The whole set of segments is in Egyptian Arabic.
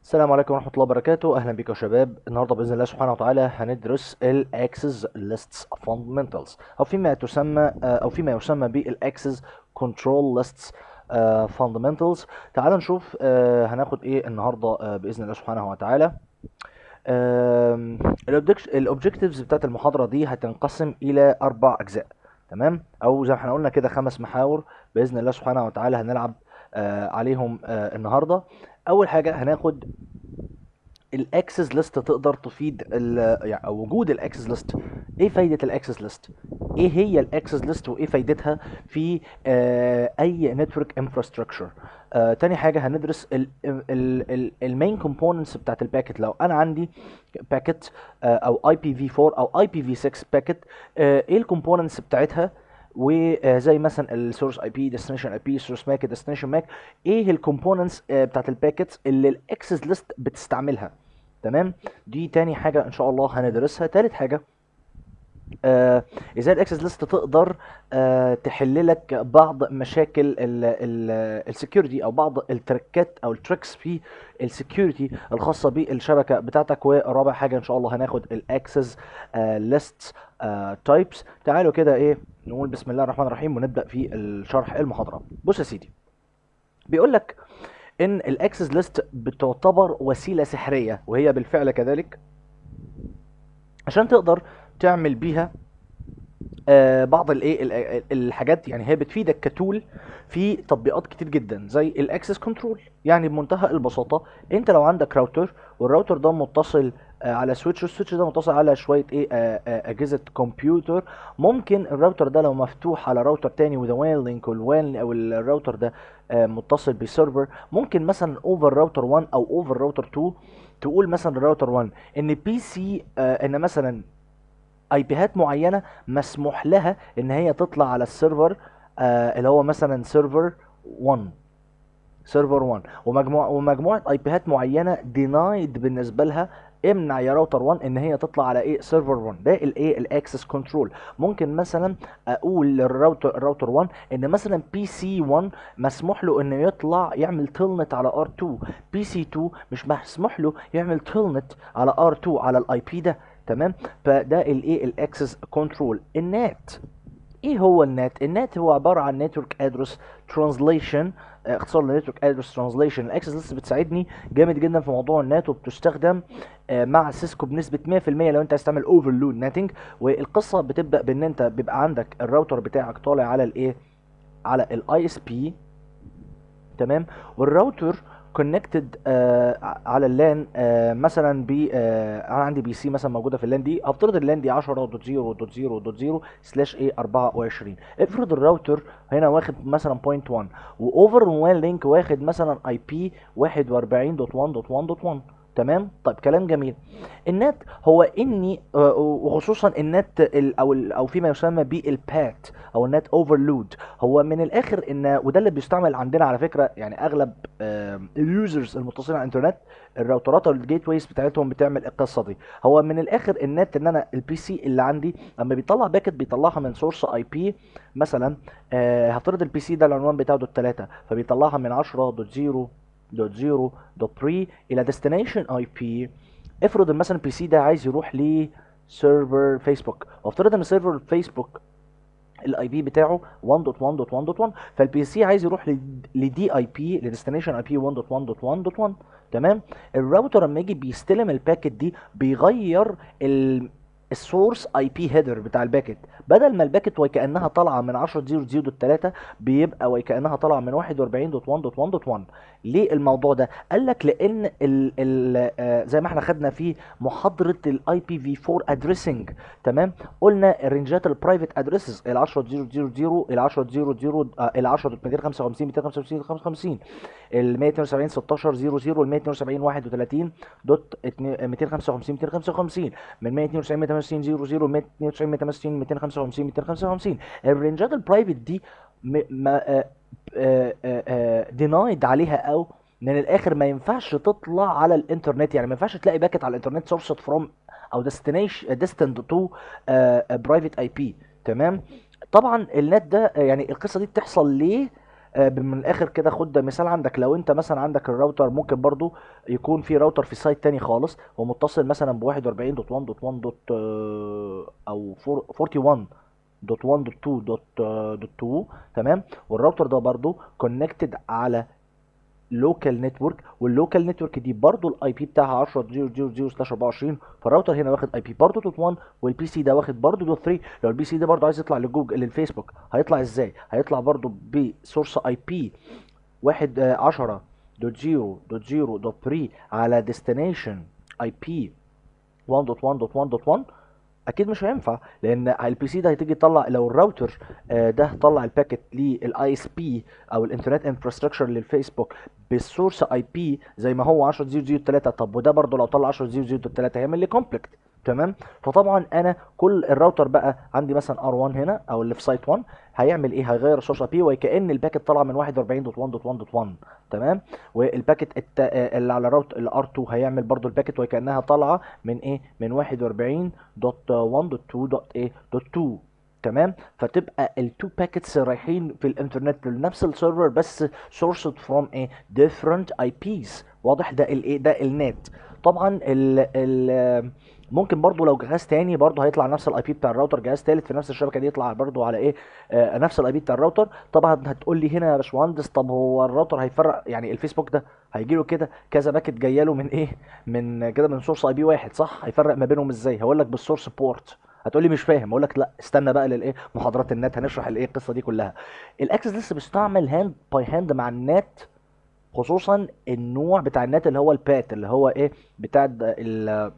السلام عليكم ورحمة الله وبركاته أهلا بكم يا شباب النهاردة بإذن الله سبحانه وتعالى هندرس ال Access Lists Fundamentals أو فيما تسمى أو فيما يسمى بال Access Control Lists آه، Fundamentals تعالوا نشوف آه، هناخد إيه النهاردة آه، بإذن الله سبحانه وتعالى الأوبجكتيفز بتاعت المحاضرة دي هتنقسم إلى أربع أجزاء تمام أو زي ما احنا قلنا كده خمس محاور بإذن الله سبحانه وتعالى هنلعب آه، عليهم آه، النهارده اول حاجه هناخد الاكسس ليست تقدر تفيد ال- يعني أو وجود الاكسس ليست ايه فايده الاكسس ليست ايه هي الاكسس ليست وايه فايدتها في آه، اي نتورك انفراستراكشر تاني حاجه هندرس المين كومبوننتس بتاعت الباكت لو انا عندي باكت او اي بي في 4 او اي بي في 6 باكت ايه الكومبوننتس بتاعتها وزي مثلا السورس اي بي ديستنيشن اي بي سورس ماك ديستنيشن ماك ايه الكومبوننتس بتاعت الباكتس اللي الاكسس ليست بتستعملها تمام دي تاني حاجه ان شاء الله هندرسها تالت حاجه آه ازاي الاكسس ليست تقدر آه تحل لك بعض مشاكل السكيورتي او بعض التركات او التريكس في السكيورتي الخاصه بالشبكه بتاعتك ورابع حاجه ان شاء الله هناخد الاكسس ليست تايبس تعالوا كده ايه نقول بسم الله الرحمن الرحيم ونبدا في الشرح المحاضره بص يا سيدي بيقول لك ان الاكسس ليست بتعتبر وسيله سحريه وهي بالفعل كذلك عشان تقدر تعمل بيها آه بعض الايه ال- ال- الحاجات يعني هي بتفيدك كتول في تطبيقات كتير جدا زي الاكسس كنترول يعني بمنتهى البساطه انت لو عندك راوتر والراوتر ده متصل آه على سويتش والسويتش ده متصل على شويه ايه آه آه اجهزه كمبيوتر ممكن الراوتر ده لو مفتوح على راوتر تاني وذا وان لينك والوان او الراوتر ده آه متصل بسيرفر ممكن مثلا اوفر راوتر 1 او اوفر راوتر 2 تقول مثلا الراوتر 1 ان بي سي آه ان مثلا اي بيهات معينه مسموح لها ان هي تطلع على السيرفر آه اللي هو مثلا سيرفر 1 سيرفر 1 ومجموعه ومجموعه اي بيهات معينه دينايد بالنسبه لها امنع يا راوتر 1 ان هي تطلع على ايه سيرفر 1 ده الايه الاكسس كنترول ممكن مثلا اقول للراوتر الراوتر 1 ان مثلا بي سي 1 مسموح له انه يطلع يعمل تلنت على ار 2 بي سي 2 مش مسموح له يعمل تلنت على ار 2 على الاي بي ده تمام فده الايه الاكسس كنترول النات ايه هو النات النات هو عباره عن نتورك ادرس ترانزليشن اختصار لنتورك ادرس ترانزليشن الاكسس لسه بتساعدني جامد جدا في موضوع النات وبتستخدم آه، مع سيسكو بنسبه 100% لو انت عايز تعمل اوفرلود ناتنج والقصه بتبدا بان انت بيبقى عندك الراوتر بتاعك طالع على الايه على الاي اس بي تمام والراوتر كونكتد آه على اللان آه مثلا ب آه انا عندي بي سي مثلا موجوده في اللان دي افترض اللان دي 10.0.0.0 سلاش ايه 24 افرض الراوتر هنا واخد مثلا بوينت 1 واوفر وان لينك واخد مثلا اي بي 41.1.1.1 تمام طيب كلام جميل النت هو اني آه، وخصوصا النت ال- او ال- او فيما يسمى بالبات او النت اوفرلود هو من الاخر ان وده اللي بيستعمل عندنا على فكره يعني اغلب اليوزرز المتصلين على الانترنت الراوترات او الجيت ويز بتاعتهم بتعمل القصه دي هو من الاخر النت ان انا البي سي اللي عندي اما بيطلع باكت بيطلعها من سورس اي بي مثلا آه، هفترض البي سي ده العنوان بتاعه دوت 3 فبيطلعها من 10.0.0.3 الى ديستنيشن اي بي افرض مثلا البي سي ده عايز يروح لسيرفر فيسبوك وافترض ان سيرفر فيسبوك الاي بي بتاعه 1.1.1.1 فالبي سي عايز يروح لدي اي بي لديستنيشن اي بي 1.1.1.1 تمام الراوتر لما يجي بيستلم الباكت دي بيغير ال السورس اي بي هيدر بتاع الباكت بدل ما الباكت وكانها طالعه من 10.0.0.3 بيبقى وكانها طالعه من 41.1.1.1 ليه الموضوع ده قال لك لان ال ال آه، زي ما احنا خدنا في محاضره الاي بي في 4 ادريسنج تمام قلنا الرنجات البرايفت ادريسز ال 10.0.0.0 ال 10.0.0 آه، ال 10.255 255 55 ال 172 16 00 ال 172 31 دوت 255 255 من 192 168 00 192 168 255 255 الرنجات البرايفت دي م- ما دينايد عليها او من الاخر ما ينفعش تطلع على الانترنت يعني ما ينفعش تلاقي باكت على الانترنت سورسد فروم او ديستنيشن ديستنت تو برايفت اي بي تمام طبعا النت ده آه، يعني القصه دي بتحصل ليه آه، من الاخر كده خد مثال عندك لو انت مثلا عندك الراوتر ممكن برضو يكون في راوتر في سايت تاني خالص ومتصل مثلا ب 41.1.1. او 41.1.2.2 تمام والراوتر ده برضو كونكتد على لوكال نتورك واللوكال نتورك دي برضو الاي بي بتاعها 10.0.0/24 فالراوتر هنا واخد اي بي برضو دوت 1 والبي سي ده واخد برضو دوت 3 لو البي سي ده برضو عايز يطلع لجوجل للفيسبوك هيطلع ازاي هيطلع برضو بسورس اي بي 1 10 دوت 0 دوت 0 دوت 3 على ديستنيشن اي بي 1.1.1.1 اكيد مش هينفع لان البي سي ده هتيجي تطلع لو الراوتر آه، ده طلع الباكت للاي اس بي او الانترنت انفراستراكشر للفيسبوك بالسورس اي بي زي ما هو 10.0.0.3 طب وده برضه لو طلع 10.0.0.3 هيعمل لي كونفليكت تمام فطبعا انا كل الراوتر بقى عندي مثلا ار1 هنا او اللي في سايت 1 هيعمل ايه هيغير السورس اي بي وكأن الباكت طالع من 41.1.1.1 تمام والباكت الت... آه، اللي على راوت الار 2 هيعمل برضو الباكت وكأنها طالعه من ايه من 41.1.2.2 تمام فتبقى التو باكيتس رايحين في الانترنت لنفس السيرفر بس sourced from a different IPs واضح ده الايه ده النت طبعا ال ال ممكن برضو لو جهاز تاني برضو هيطلع نفس الاي بي بتاع الراوتر جهاز تالت في نفس الشبكه دي يطلع برضو على ايه آه نفس الاي بي بتاع الراوتر طبعا هتقول لي هنا يا باشمهندس طب هو الراوتر هيفرق يعني الفيسبوك ده هيجي له كده كذا باكت جايه له من ايه من كده من سورس اي بي واحد صح هيفرق ما بينهم ازاي هقول لك بالسورس بورت هتقول لي مش فاهم اقول لك لا استنى بقى للايه محاضرات النت هنشرح الايه القصه دي كلها الاكسس لسه بيستعمل هاند باي هاند مع النت خصوصا النوع بتاع النت اللي هو البات اللي هو ايه بتاع ال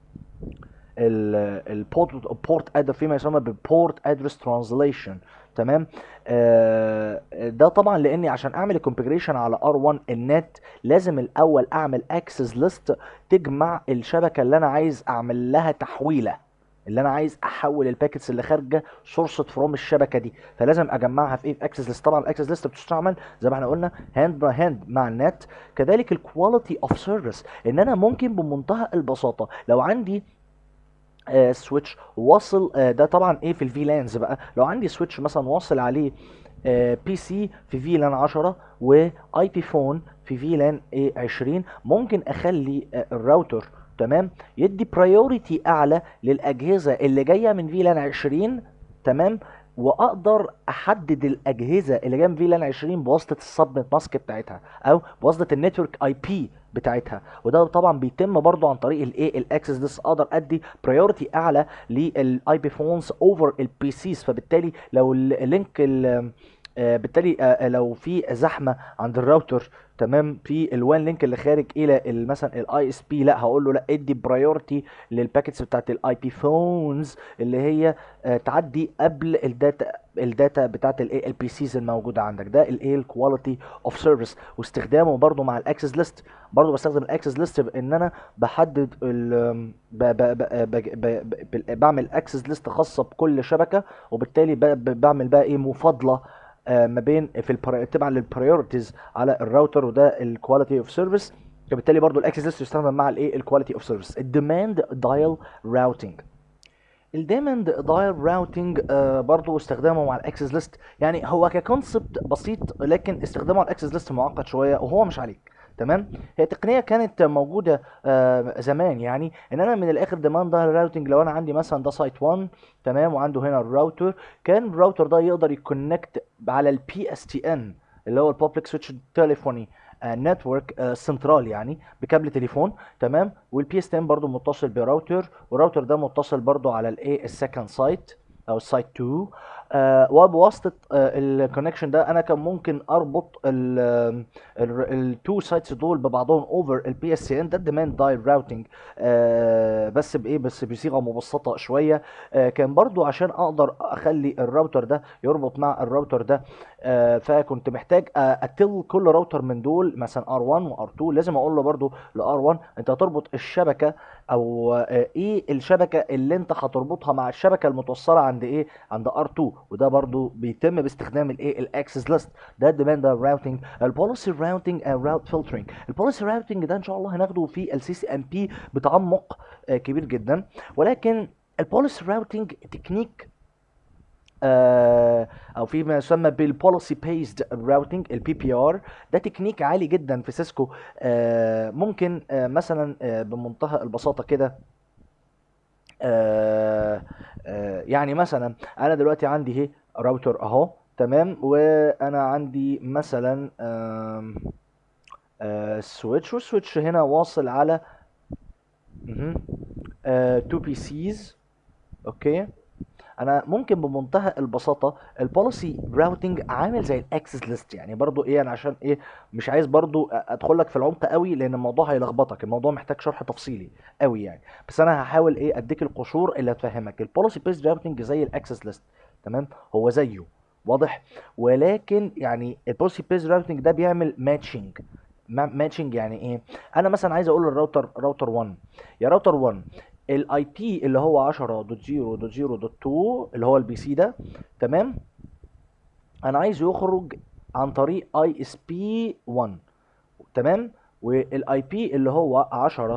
البورت بورت ادرس فيما يسمى بالبورت ادرس ترانزليشن تمام آه ده طبعا لاني عشان اعمل الكونفيجريشن على ار1 النت لازم الاول اعمل اكسس ليست تجمع الشبكه اللي انا عايز اعمل لها تحويله اللي انا عايز احول الباكتس اللي خارجه سورسد فروم الشبكه دي فلازم اجمعها في ايه في اكسس ليست طبعا الاكسس ليست بتستعمل زي ما احنا قلنا هاند باي هاند مع النت كذلك الكواليتي اوف سيرفيس ان انا ممكن بمنتهى البساطه لو عندي آه سويتش واصل آه ده طبعا ايه في الفي لانز بقى لو عندي سويتش مثلا واصل عليه آه بي سي في في لان 10 واي بي فون في في لان ايه 20 ممكن اخلي آه الراوتر تمام يدي برايورتي اعلى للاجهزه اللي جايه من فيلان 20 تمام واقدر احدد الاجهزه اللي جايه من فيلان 20 بواسطه السبنت ماسك بتاعتها او بواسطه النتورك اي بي بتاعتها وده طبعا بيتم برضو عن طريق الايه الاكسس ديس اقدر ادي برايورتي اعلى للاي بي فونز اوفر البي سيز فبالتالي لو اللينك آه بالتالي آه لو في زحمه عند الراوتر تمام في الوان لينك اللي خارج الى مثلا الاي اس بي لا هقول له لا ادي برايورتي للباكيتس بتاعت الاي بي فونز اللي هي آه تعدي قبل الداتا الداتا بتاعت الاي البي سيز الموجوده عندك ده الايه الكواليتي اوف سيرفيس واستخدامه برضو مع الاكسس ليست برضو بستخدم الاكسس ليست بان انا بحدد ال بعمل اكسس ليست خاصه بكل شبكه وبالتالي بعمل بقى ايه مفاضله ما بين في البري... تبعا للبريورتيز على الراوتر وده الكواليتي اوف سيرفيس فبالتالي برضو الاكسس ليست يستخدم مع الايه الكواليتي اوف سيرفيس الديماند دايل راوتنج الديماند دايل راوتنج برضو استخدامه مع الاكسس ليست يعني هو ككونسبت بسيط لكن استخدامه على الاكسس ليست معقد شويه وهو مش عليك تمام هي تقنيه كانت موجوده آه زمان يعني ان انا من الاخر ديماند دايل راوتنج لو انا عندي مثلا ده سايت 1 تمام وعنده هنا الراوتر كان الراوتر ده يقدر يكونكت على البي اس تي ان اللي هو البابليك سويتش تليفوني نتورك سنترال يعني بكابل تليفون تمام والبي اس تي ان برضه متصل براوتر والراوتر ده متصل برضه على الايه السكند سايت او السايت 2 آه وبواسطه آه الكونكشن ده انا كان ممكن اربط التو سايتس دول ببعضهم اوفر البي اس ان ده الديماند دايل راوتنج بس بايه بس بصيغه مبسطه شويه آه كان برضو عشان اقدر اخلي الراوتر ده يربط مع الراوتر ده آه فكنت محتاج اتل كل راوتر من دول مثلا ار1 وار2 لازم اقول له برضو لار1 انت هتربط الشبكه او آه ايه الشبكه اللي انت هتربطها مع الشبكه المتوصله عند ايه عند ار2 وده برضو بيتم باستخدام الايه الاكسس ليست ده الديماند راوتنج البوليسي راوتنج اند راوت فلترنج البوليسي راوتنج ده ان شاء الله هناخده في السي سي ام بي بتعمق آه كبير جدا ولكن البوليسي راوتنج تكنيك آه، او في ما يسمى بالبوليسي بيزد راوتنج البي بي ار ده تكنيك عالي جدا في سيسكو آه، ممكن آه، مثلا آه، بمنتهى البساطه كده آه، آه، يعني مثلا انا دلوقتي عندي اهي راوتر اهو تمام وانا عندي مثلا آم، آه، سويتش والسويتش هنا واصل على تو بي سيز اوكي انا ممكن بمنتهى البساطه البوليسي راوتنج عامل زي الاكسس ليست يعني برضو ايه انا عشان ايه مش عايز برضو ادخل لك في العمق قوي لان الموضوع هيلخبطك الموضوع محتاج شرح تفصيلي قوي يعني بس انا هحاول ايه اديك القشور اللي هتفهمك البوليسي بيست راوتنج زي الاكسس ليست تمام هو زيه واضح ولكن يعني البوليسي بيست راوتنج ده بيعمل ماتشنج ماتشنج يعني ايه انا مثلا عايز اقول للراوتر راوتر 1 يا راوتر 1 الاي بي اللي هو 10.0.0.2 اللي هو البي سي ده تمام انا عايز يخرج عن طريق اي اس بي 1 تمام والاي بي اللي هو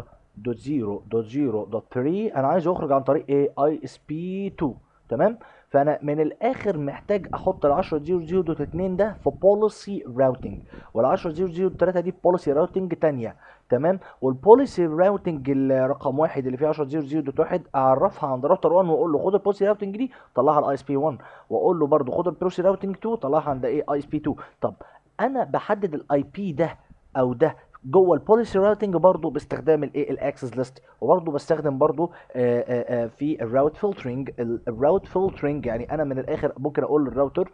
10.0.0.3 انا عايز يخرج عن طريق ايه اي اس بي 2 تمام فانا من الاخر محتاج احط ال 10.0.0.2 ده في بوليسي راوتنج وال 10.0.0.3 دي بوليسي راوتنج تانية تمام والبوليسي راوتنج الرقم واحد اللي فيه 10.0.0.1 اعرفها عند راوتر 1 واقول له خد البوليسي راوتنج دي طلعها على اي اس بي 1 واقول له برده خد البوليسي راوتنج 2 طلعها عند ايه اي اس بي 2 طب انا بحدد الاي بي ده او ده جوه البوليسي راوتنج برضو باستخدام الايه الاكسس ليست وبرضو بستخدم برضو آآ آآ في الراوت فلترنج الراوت فلترنج يعني انا من الاخر ممكن اقول للراوتر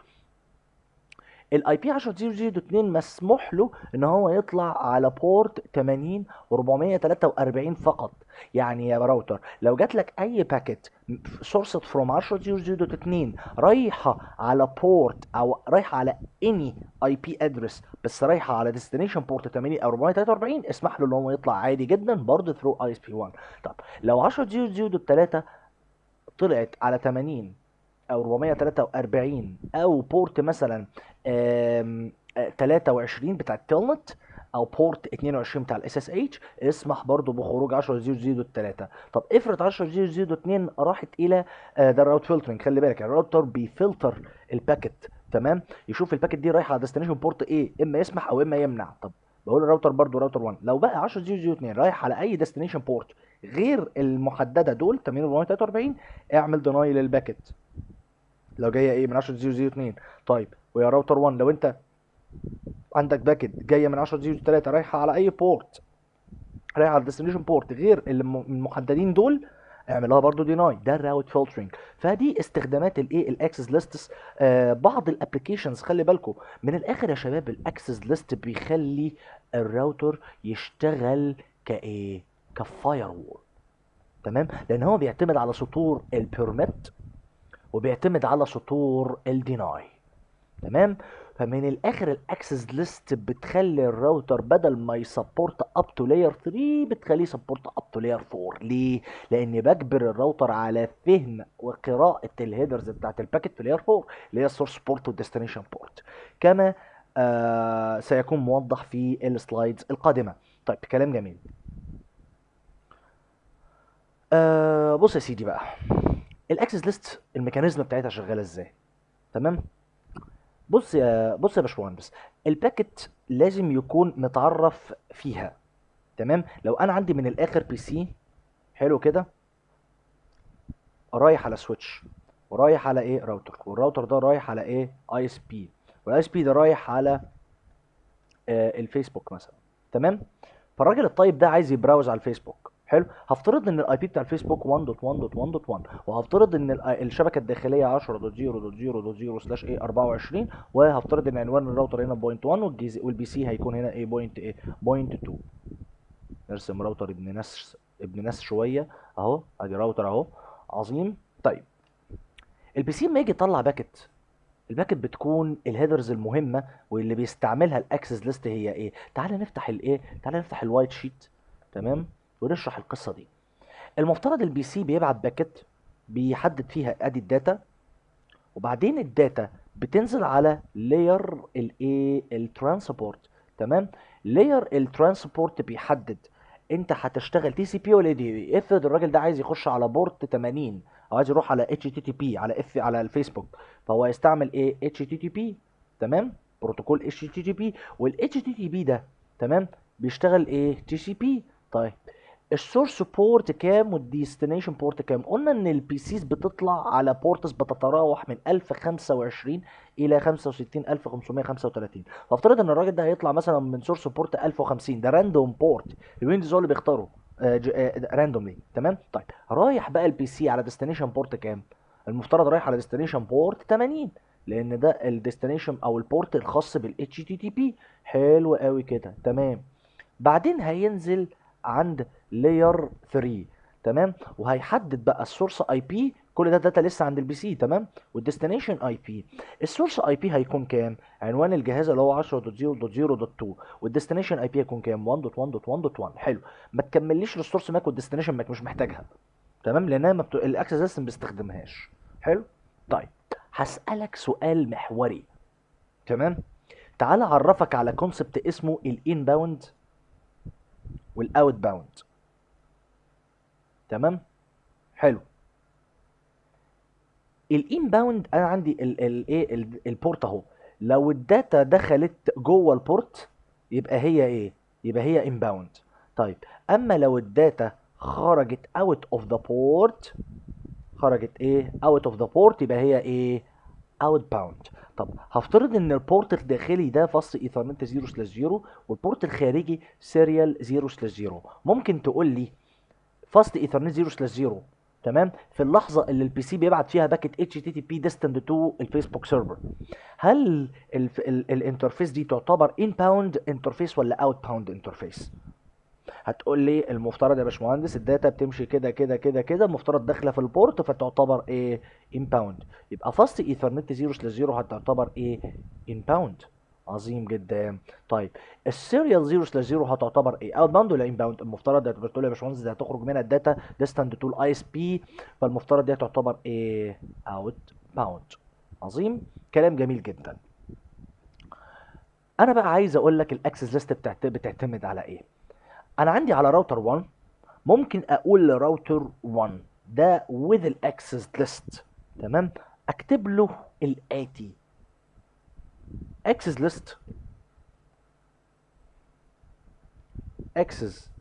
الاي بي 10.0.0.2 مسموح له ان هو يطلع على بورت 80 و443 فقط يعني يا راوتر لو جات لك اي باكيت سورسد فروم 10.0.0.2 رايحه على بورت او رايحه على اني اي بي ادرس بس رايحه على ديستنيشن بورت 80 او 443 اسمح له ان هو يطلع عادي جدا برضه ثرو اي اس بي 1 طب لو 10.0.0.3 طلعت على 80 او 443 او بورت مثلا آم، آه، 23 بتاع التلنت او بورت 22 بتاع الاس اس اتش اسمح برضو بخروج 10.0.0.3 طب افرض 10.0.0.2 راحت الى آه، ده الراوت فلترنج خلي بالك الراوتر بيفلتر الباكت تمام يشوف الباكت دي رايحه على ديستنيشن بورت ايه اما يسمح او اما يمنع طب بقول الراوتر برضو راوتر 1 لو بقى 10.0.0.2 رايح على اي ديستنيشن بورت غير المحدده دول 80 اعمل ديناي للباكت لو جايه ايه من 10.0.0.2 طيب ويا راوتر 1 لو انت عندك باكت جايه من 10.0.3 رايحه على اي بورت رايحه على الديستنيشن بورت غير الم- المحددين دول اعملها برضو ديناي ده الراوت فلترنج فدي استخدامات الايه الاكسس ليستس آه بعض الابلكيشنز خلي بالكم من الاخر يا شباب الاكسس ليست بيخلي الراوتر يشتغل كايه كفاير وول تمام لان هو بيعتمد على سطور البيرميت وبيعتمد على سطور الديناي تمام فمن الاخر الاكسس ليست بتخلي الراوتر بدل ما يسبورت اب تو لاير 3 بتخليه يسبورت اب تو لاير 4 ليه لان بجبر الراوتر على فهم وقراءه الهيدرز بتاعت الباكت في لاير 4 اللي هي السورس بورت والديستنيشن بورت كما آه سيكون موضح في السلايدز القادمه طيب كلام جميل آه بص يا سيدي بقى الاكسس ليست الميكانيزم بتاعتها شغاله ازاي تمام بص يا بص يا باشمهندس الباكت لازم يكون متعرف فيها تمام لو انا عندي من الاخر بي سي حلو كده رايح على سويتش ورايح على ايه راوتر والراوتر ده رايح على ايه اي اس بي والاي اس بي ده رايح على آه الفيسبوك مثلا تمام فالراجل الطيب ده عايز يبراوز على الفيسبوك حلو هفترض ان الاي بي بتاع الفيسبوك 1.1.1.1 وهفترض ان ال- الشبكه الداخليه 10.0.0.0 سلاش ايه 24 وهفترض ان عنوان الراوتر هنا بوينت 1 والجيز والبي سي هيكون هنا ايه بوينت ايه بوينت 2 نرسم راوتر ابن ناس ابن ناس شويه اهو ادي راوتر اهو عظيم طيب البي سي لما يجي يطلع باكت الباكت بتكون الهيدرز المهمه واللي بيستعملها الاكسس ليست هي ايه تعال نفتح الايه تعال نفتح الوايت شيت تمام ونشرح القصه دي المفترض البي سي بيبعت باكت بيحدد فيها ادي الداتا وبعدين الداتا بتنزل على لاير الايه الترانسبورت تمام لاير الترانسبورت بيحدد انت هتشتغل تي سي بي ولا دي افرض الراجل ده عايز يخش على بورت 80 او عايز يروح على اتش تي تي بي على اف على الفيسبوك فهو هيستعمل ايه اتش تي تي بي تمام بروتوكول اتش تي تي بي والاتش تي تي بي ده تمام بيشتغل ايه تي سي بي طيب السورس بورت كام والديستنيشن بورت كام قلنا ان البي سيز بتطلع على بورتس بتتراوح من 1025 الى 65535 فافترض ان الراجل ده هيطلع مثلا من سورس بورت 1050 ده راندوم بورت الويندوز هو اللي بيختاره راندوملي تمام طيب رايح بقى البي سي على ديستنيشن بورت كام المفترض رايح على ديستنيشن بورت 80 لان ده الديستنيشن او البورت الخاص بالاتش تي تي بي حلو قوي كده تمام بعدين هينزل عند لاير 3 تمام وهيحدد بقى السورس اي بي كل ده داتا لسه عند البي سي تمام والديستنيشن اي بي السورس اي بي هيكون كام عنوان الجهاز اللي هو 10.0.0.2 والديستنيشن اي بي هيكون كام 1.1.1.1 حلو ما تكمليش السورس ماك والديستنيشن ماك مش محتاجها تمام لانها ما بت... الاكسس سيستم ما بيستخدمهاش حلو طيب هسالك سؤال محوري تمام تعال اعرفك على كونسبت اسمه الان باوند والاوت باوند تمام حلو الان باوند انا عندي الايه البورت اهو لو الداتا دخلت جوه البورت يبقى هي ايه يبقى هي ان باوند طيب اما لو الداتا خرجت اوت اوف ذا بورت خرجت ايه اوت اوف ذا بورت يبقى هي ايه اوت باوند طب هفترض ان البورت الداخلي ده فصل ايثرنت 0 سلاش 0 والبورت الخارجي سيريال 0 سلاش 0 ممكن تقول لي فاست ايثرنت 0 سلاش 0 تمام في اللحظه اللي البي سي بيبعت فيها باكت اتش تي تي بي ديستند تو الفيسبوك سيرفر هل الانترفيس دي تعتبر ان باوند انترفيس ولا اوت باوند انترفيس هتقول لي المفترض يا باشمهندس الداتا بتمشي كده كده كده كده المفترض داخله في البورت فتعتبر ايه ان باوند يبقى فاست ايثرنت 0 سلاش 0 هتعتبر ايه ان باوند عظيم جدا طيب السيريال 0 سلاش 0 هتعتبر ايه اوت باوند ولا ان باوند المفترض هتقول لي يا باشمهندس دي هتخرج منها الداتا ديستند تو الاي اس بي فالمفترض دي هتعتبر ايه اوت باوند عظيم كلام جميل جدا انا بقى عايز اقول لك الاكسس ليست بتعتمد على ايه انا عندي على راوتر 1 ممكن اقول لراوتر 1 ده with الاكسس ليست تمام اكتب له الاتي access list access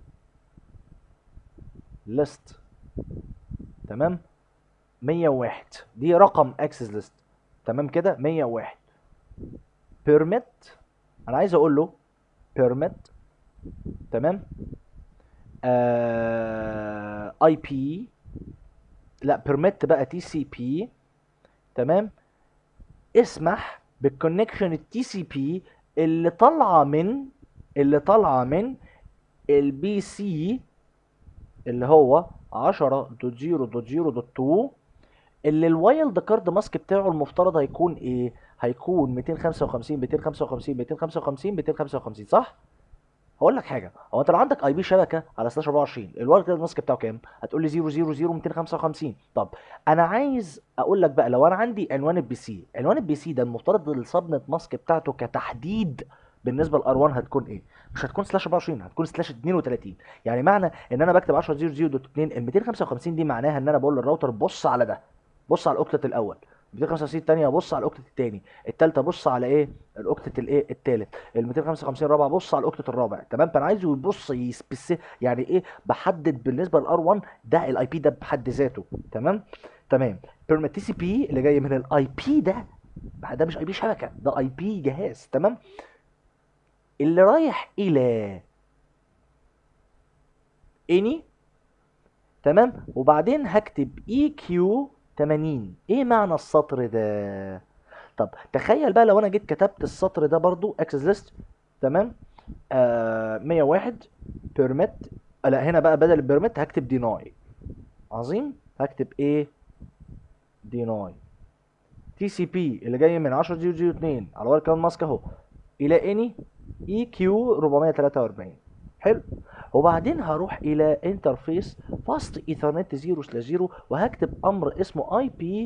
list تمام 101 دي رقم access list تمام كده 101 permit انا عايز اقول له permit تمام اي بي لا permit بقى تي سي بي تمام اسمح بالكونكشن التي سي بي اللي طالعه من اللي طالعه من البي سي اللي هو 10.0.0.2 اللي الوايلد كارد ماسك بتاعه المفترض هيكون ايه هيكون 255 255 255 255 صح هقول لك حاجه هو انت لو عندك اي بي شبكه على سلاش 24 الوايلد كارد ماسك بتاعه كام هتقول لي 000 255 طب انا عايز اقول لك بقى لو انا عندي عنوان البي سي عنوان البي سي ده المفترض السبنت ماسك بتاعته كتحديد بالنسبه لار 1 هتكون ايه مش هتكون سلاش 24 هتكون سلاش 32 يعني معنى ان انا بكتب 10 0 0 دوت 2 ال 255 دي معناها ان انا بقول للراوتر بص على ده بص على الاوكتت الاول 255 الثانيه بص على الاوكتت الثاني الثالثه بص على ايه الاوكتت الايه الثالث ال 255 الرابعه بص على الاوكتت الرابع تمام فانا عايزه يبص يسبس يعني ايه بحدد بالنسبه للار 1 ده الاي بي ده بحد ذاته تمام تمام بيرميت تي سي بي اللي جاي من الاي بي ده ده مش اي بي شبكه ده اي بي جهاز تمام اللي رايح الى اني تمام وبعدين هكتب اي كيو 80 ايه معنى السطر ده طب تخيل بقى لو انا جيت كتبت السطر ده برضو اكسس ليست تمام آه 101 بيرميت لا هنا بقى بدل البيرميت هكتب ديناي عظيم هكتب ايه ديناي تي سي بي اللي جاي من 10.0.0.2 على ورق كان ماسك اهو الى اني اي كيو 443 حلو وبعدين هروح الى انترفيس فاست ايثرنت 0 سلاش 0 وهكتب امر اسمه اي بي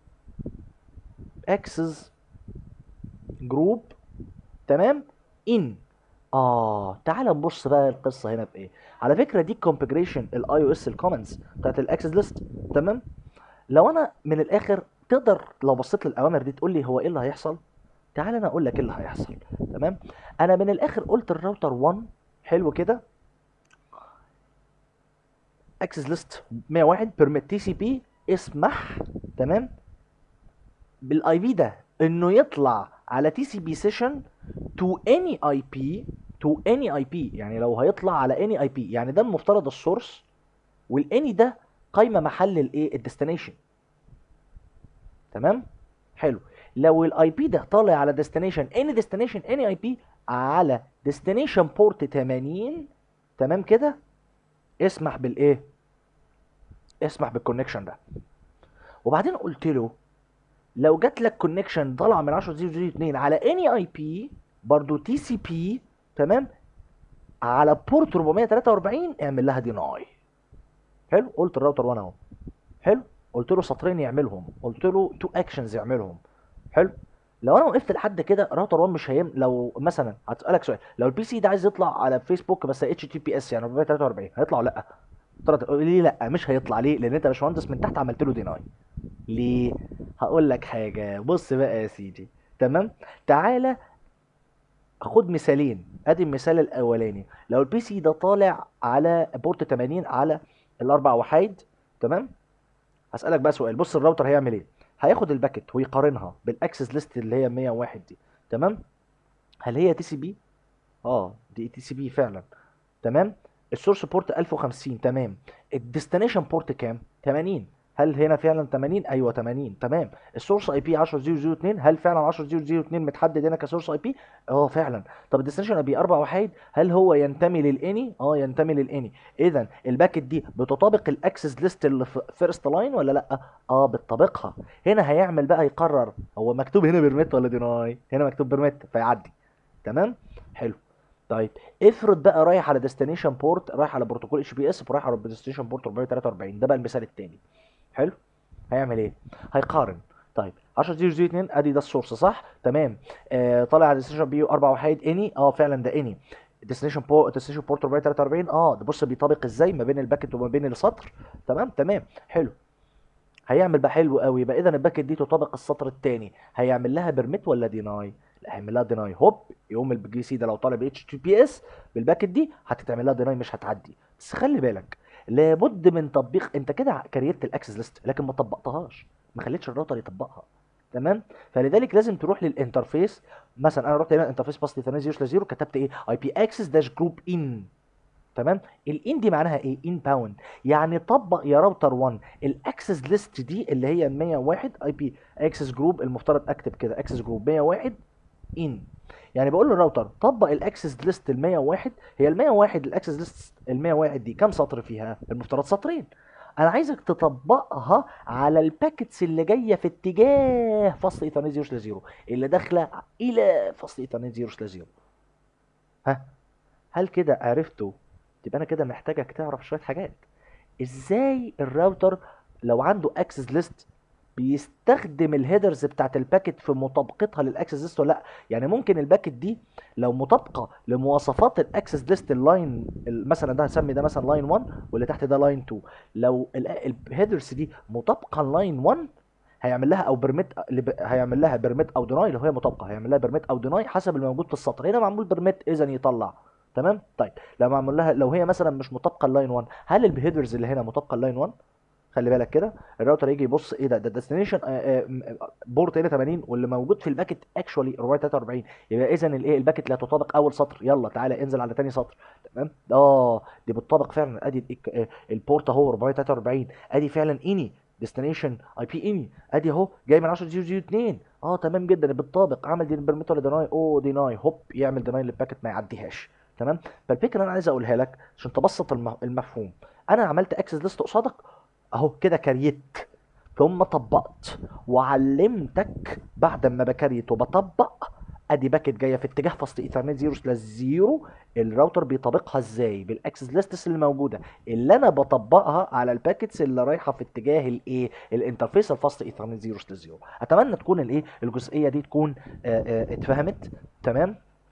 اكسس جروب تمام ان اه تعال نبص بقى القصه هنا بايه على فكره دي كونفجريشن الاي او اس الكومنتس بتاعت الاكسس ليست تمام لو انا من الاخر تقدر لو بصيت للاوامر دي تقول لي هو ايه اللي هيحصل تعال انا اقول لك ايه اللي هيحصل تمام انا من الاخر قلت الراوتر 1 حلو كده اكسس ليست 101 بيرميت تي سي بي اسمح تمام بالاي بي ده انه يطلع على تي سي بي سيشن تو اني اي بي تو اني اي بي يعني لو هيطلع على اني اي بي يعني ده المفترض السورس والاني ده قايمه محل الايه الديستنيشن تمام حلو لو الاي بي ده طالع على ديستنيشن اني ديستنيشن اني اي بي على ديستنيشن بورت 80 تمام كده اسمح بالايه اسمح بالكونكشن ده وبعدين قلت له لو جات لك كونكشن طالع من 10.0.0.2 على اني اي بي برضه تي سي بي تمام على بورت 443 اعمل لها ديناي حلو قلت الراوتر 1 اهو حلو قلت له سطرين يعملهم قلت له تو اكشنز يعملهم حلو لو انا وقفت لحد كده راوتر 1 مش هيم لو مثلا هسالك سؤال لو البي سي ده عايز يطلع على فيسبوك بس اتش تي بي اس يعني 443 هيطلع ولا لا طلعت ليه لا مش هيطلع ليه لان انت يا باشمهندس من تحت عملت له ديناي ليه هقول لك حاجه بص بقى يا سيدي تمام تعالى خد مثالين ادي المثال الاولاني لو البي سي ده طالع على بورت 80 على الاربع وحيد تمام هسالك بقى سؤال بص الراوتر هيعمل ايه هياخد الباكت ويقارنها بالاكسس ليست اللي هي 101 دي تمام هل هي تي سي بي اه دي تي سي بي فعلا تمام السورس بورت 1050 تمام الديستنيشن بورت كام 80 هل هنا فعلا 80 ايوه 80 تمام السورس اي بي 10002 هل فعلا 10002 متحدد هنا كسورس اي بي اه فعلا طب الديستنيشن اي بي 4 وحيد هل هو ينتمي للاني اه ينتمي للاني اذا الباكت دي بتطابق الاكسس ليست اللي في فيرست لاين ولا لا اه بتطابقها هنا هيعمل بقى يقرر هو مكتوب هنا بيرميت ولا ديناي هنا مكتوب بيرميت فيعدي تمام حلو طيب افرض بقى رايح على ديستنيشن بورت رايح على بروتوكول اتش بي اس رايح على ديستنيشن بورت 443 ده بقى المثال الثاني حلو هيعمل ايه هيقارن طيب 10 0 0 2 ادي ده السورس صح تمام آه طالع على ديستنيشن بي 4 وحيد اني اه فعلا ده اني ديستنيشن بورت ديستنيشن بورت 443 اه ده بص بيطابق ازاي ما بين الباكت وما بين السطر تمام تمام حلو هيعمل بقى حلو قوي يبقى اذا الباكت دي تطابق السطر الثاني هيعمل لها بيرميت ولا ديناي لا هيعمل لها ديناي هوب يقوم الجي سي ده لو طالب اتش تي بي اس بالباكت دي هتتعمل لها ديناي مش هتعدي بس خلي بالك لابد من تطبيق انت كده كريت الاكسس ليست لكن ما طبقتهاش ما خليتش الراوتر يطبقها تمام فلذلك لازم تروح للانترفيس مثلا انا رحت هنا انترفيس باص 0 0 كتبت ايه اي بي اكسس داش جروب ان تمام الان دي معناها ايه ان باوند يعني طبق يا راوتر 1 الاكسس ليست دي اللي هي 101 اي بي اكسس جروب المفترض اكتب كده اكسس جروب 101 ان يعني بقول للراوتر طبق الاكسس ليست ال 101 هي ال 101 الاكسس ليست ال 101 دي كام سطر فيها المفترض سطرين انا عايزك تطبقها على الباكتس اللي جايه في اتجاه فصل ايثرنت 0 سلاش 0 اللي داخله الى فصل ايثرنت 0 سلاش 0 ها هل كده عرفتوا يبقى انا كده محتاجك تعرف شويه حاجات ازاي الراوتر لو عنده اكسس ليست بيستخدم الهيدرز بتاعت الباكت في مطابقتها للاكسس ليست ولا لا يعني ممكن الباكت دي لو مطابقه لمواصفات الاكسس ليست اللاين مثلا ده هسمي ده مثلا لاين 1 واللي تحت ده لاين 2 لو الهيدرز دي مطابقه لاين 1 هيعمل لها او برميت هيعمل لها برميت او ديناي لو هي مطابقه هيعمل لها برميت او ديناي حسب الموجود في السطر هنا معمول برميت اذا يطلع تمام طيب لو معمول لها لو هي مثلا مش مطابقه اللاين 1 هل البيهيفيرز اللي هنا مطابقه اللاين 1 خلي بالك كده الراوتر يجي يبص ايه ده ده ديستنيشن بورت هنا 80 واللي موجود في الباكت اكشوالي 443 يبقى اذا الايه الباكت لا تطابق اول سطر يلا تعالى انزل على ثاني سطر تمام اه دي بتطابق فعلا ادي البورت اهو 443 ادي فعلا اني ديستنيشن اي بي اني ادي اهو جاي من 10 0 2 اه تمام جدا بتطابق عمل دي بيرميت ولا ديناي او ديناي هوب يعمل ديناي للباكت ما يعديهاش تمام فالفكره اللي انا عايز اقولها لك عشان تبسط المفهوم انا عملت اكسس ليست قصادك اهو كده كريت ثم طبقت وعلمتك بعد ما بكريت وبطبق ادي باكت جايه في اتجاه فصل ايثرنت 0 سلاش 0 الراوتر بيطبقها ازاي بالاكسس ليستس اللي موجوده اللي انا بطبقها على الباكتس اللي رايحه في اتجاه الايه الانترفيس الفصل ايثرنت 0 سلاش 0 اتمنى تكون الايه الجزئيه دي تكون اه اه اتفهمت تمام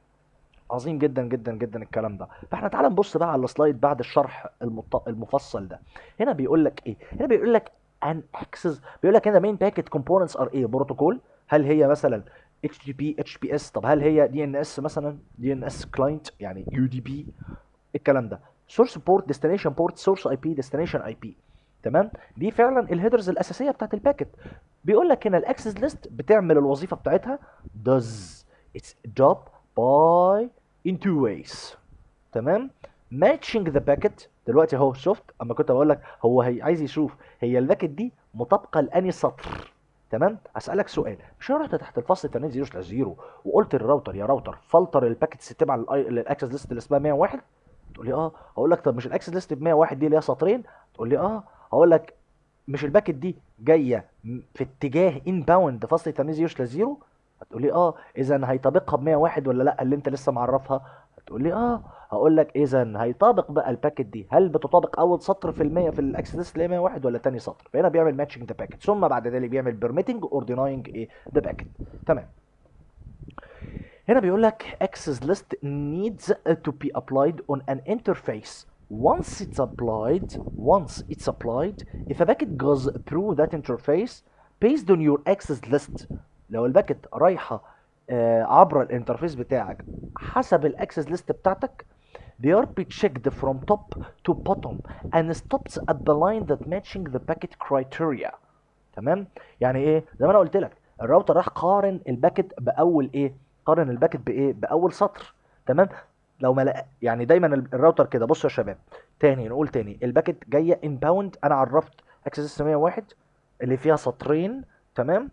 عظيم جدا جدا جدا الكلام ده فاحنا تعال نبص بقى على السلايد بعد الشرح المط... المفصل ده هنا بيقول لك ايه هنا بيقول لك an access بيقول لك هنا main packet components are ايه بروتوكول هل هي مثلا HTTP HTTPS طب هل هي DNS مثلا DNS client يعني UDP الكلام ده source port destination port source IP destination IP تمام دي فعلا الهيدرز الاساسيه بتاعت الباكت بيقول لك هنا الاكسس ليست بتعمل الوظيفه بتاعتها does its job by in two ways تمام matching the packet دلوقتي اهو شفت اما كنت بقول لك هو هي عايز يشوف هي الباكت دي مطابقه لاني سطر تمام اسالك سؤال مش انا رحت تحت الفصل 8 0 سلاش 0 وقلت للراوتر يا راوتر فلتر الباكتس تبع الاكسس ليست اللي اسمها 101 تقول لي اه هقول لك طب مش الاكسس ليست ب 101 دي اللي هي سطرين تقول لي اه هقول لك مش الباكت دي جايه م- في اتجاه ان باوند فاصل 8 0 سلاش 0 هتقول لي اه اذا هيطابقها ب 101 ولا لا اللي انت لسه معرفها هتقول لي اه هقول لك اذا هيطابق بقى الباكت دي هل بتطابق اول سطر في المية في الاكسس ليست اللي هي 101 ولا تاني سطر فهنا بيعمل ماتشنج ذا باكت ثم بعد ذلك بيعمل بيرميتنج اور ديناينج ايه ذا باكت تمام هنا بيقول لك access list needs to be applied on an interface once it's applied once it's applied if a packet goes through that interface based on your access list لو الباكت رايحه آه، عبر الانترفيس بتاعك حسب الاكسس ليست بتاعتك they are be checked from top to bottom and stops at the line that matching the packet criteria تمام يعني ايه زي ما انا قلت لك الراوتر راح قارن الباكت باول ايه قارن الباكت بايه باول سطر تمام لو ما لقى يعني دايما ال- الراوتر كده بصوا يا شباب تاني نقول تاني الباكت جايه انباوند انا عرفت اكسس 101 اللي فيها سطرين تمام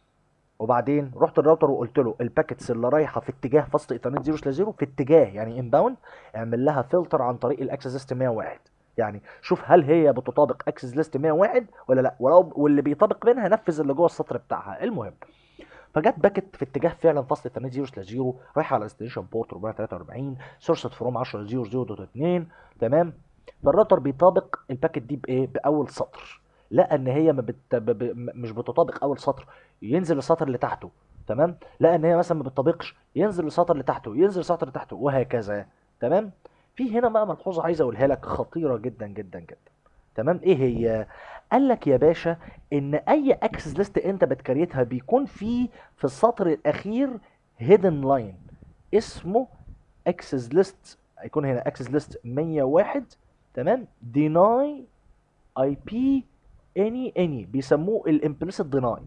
وبعدين رحت الراوتر وقلت له الباكتس اللي رايحه في اتجاه فصل ايثرنت 0 0 في اتجاه يعني انباوند اعمل لها فلتر عن طريق الاكسس ليست 101 يعني شوف هل هي بتطابق اكسس ليست 101 ولا لا ولو واللي بيطابق منها نفذ اللي جوه السطر بتاعها المهم فجت باكت في اتجاه فعلا فصل ايثرنت 0 سلاش 0 رايحه على ديستنيشن بورت 443 سورسد فروم 10 0 0 2 تمام فالراوتر بيطابق الباكت دي بايه باول سطر لقى ان هي ما بت... ب... ب... م- مش بتطابق اول سطر ينزل السطر اللي تحته تمام لقى ان هي مثلا ما بتطابقش ينزل السطر اللي تحته ينزل السطر اللي تحته وهكذا تمام في هنا بقى ملحوظه عايز اقولها لك خطيره جدا جدا جدا تمام ايه هي قال لك يا باشا ان اي اكسس ليست انت بتكريتها بيكون فيه في السطر الاخير هيدن لاين اسمه اكسس ليست هيكون هنا اكسس ليست 101 تمام ديناي اي بي اني اني بيسموه الامبليسيت ديناي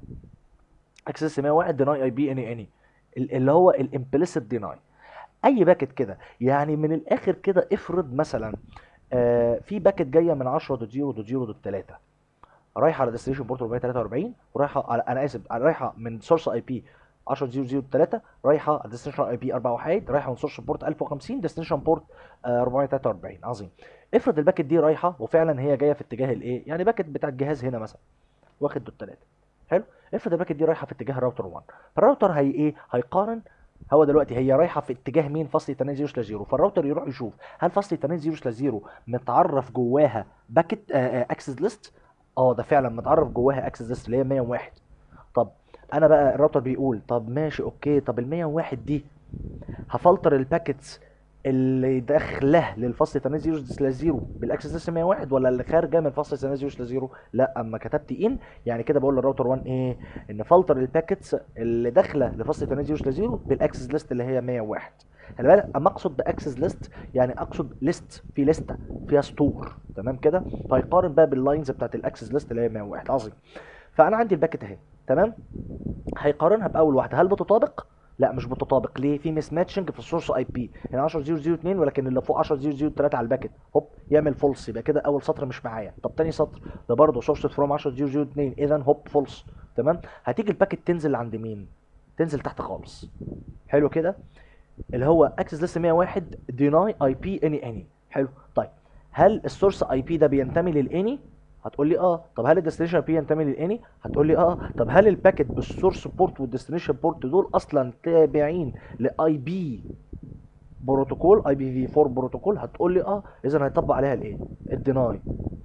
اكسس 101 ديناي اي بي اني اني اللي هو الامبليسيت ديناي اي باكت كده يعني من الاخر كده افرض مثلا آه في باكت جايه من 10.0.0.3 رايحه على ديستنيشن بورت 443 ورايحه على انا اسف رايحه من سورس اي بي 10.0.0.3 رايحه على ديستنيشن اي بي 41 رايحه من سورس بورت 1050 ديستنيشن بورت آه 443 عظيم افرض الباكت دي رايحه وفعلا هي جايه في اتجاه الايه يعني باكت بتاع الجهاز هنا مثلا واخد دوت 3 حلو افرض الباكت دي رايحه في اتجاه الراوتر 1 فالراوتر هي ايه هيقارن هو دلوقتي هي رايحه في اتجاه مين فصل 8 0 سلاش 0 فالراوتر يروح يشوف هل فصل 8 0 سلاش 0 متعرف جواها باكت اكسس ليست اه ده فعلا متعرف جواها اكسس ليست اللي هي 101 طب انا بقى الراوتر بيقول طب ماشي اوكي طب ال 101 دي هفلتر الباكتس اللي داخله للفصل 8 0 سلاش 0 بالاكسس ليست 101 ولا اللي خارجه من فصل 8 0 سلاش 0 لا اما كتبت ان يعني كده بقول للراوتر 1 ايه ان فلتر الباكتس اللي داخله لفصل 8 0 سلاش 0 بالاكسس ليست اللي هي 101 خلي بالك اما اقصد باكسس ليست يعني اقصد ليست في لسته فيها سطور تمام كده فيقارن بقى باللاينز بتاعت الاكسس ليست اللي هي 101 عظيم فانا عندي الباكت اهي تمام هيقارنها باول واحده هل بتطابق لا مش بتطابق ليه في مس ماتشنج في السورس اي بي يعني 10002 ولكن اللي فوق 10003 على الباكت هوب يعمل فولس يبقى كده اول سطر مش معايا طب تاني سطر ده برضه سورس فروم 10002 اذا هوب فولس تمام هتيجي الباكت تنزل عند مين تنزل تحت خالص حلو كده اللي هو اكسس ليست 101 ديناي اي بي اني اني حلو طيب هل السورس اي بي ده بينتمي للاني هتقول لي اه طب هل الديستنيشن اي بي ينتمي للاني هتقول لي اه طب هل الباكت بالسورس بورت والديستنيشن بورت دول اصلا تابعين لاي بي بروتوكول اي بي في 4 بروتوكول هتقول لي اه اذا هيطبق عليها الايه الديناي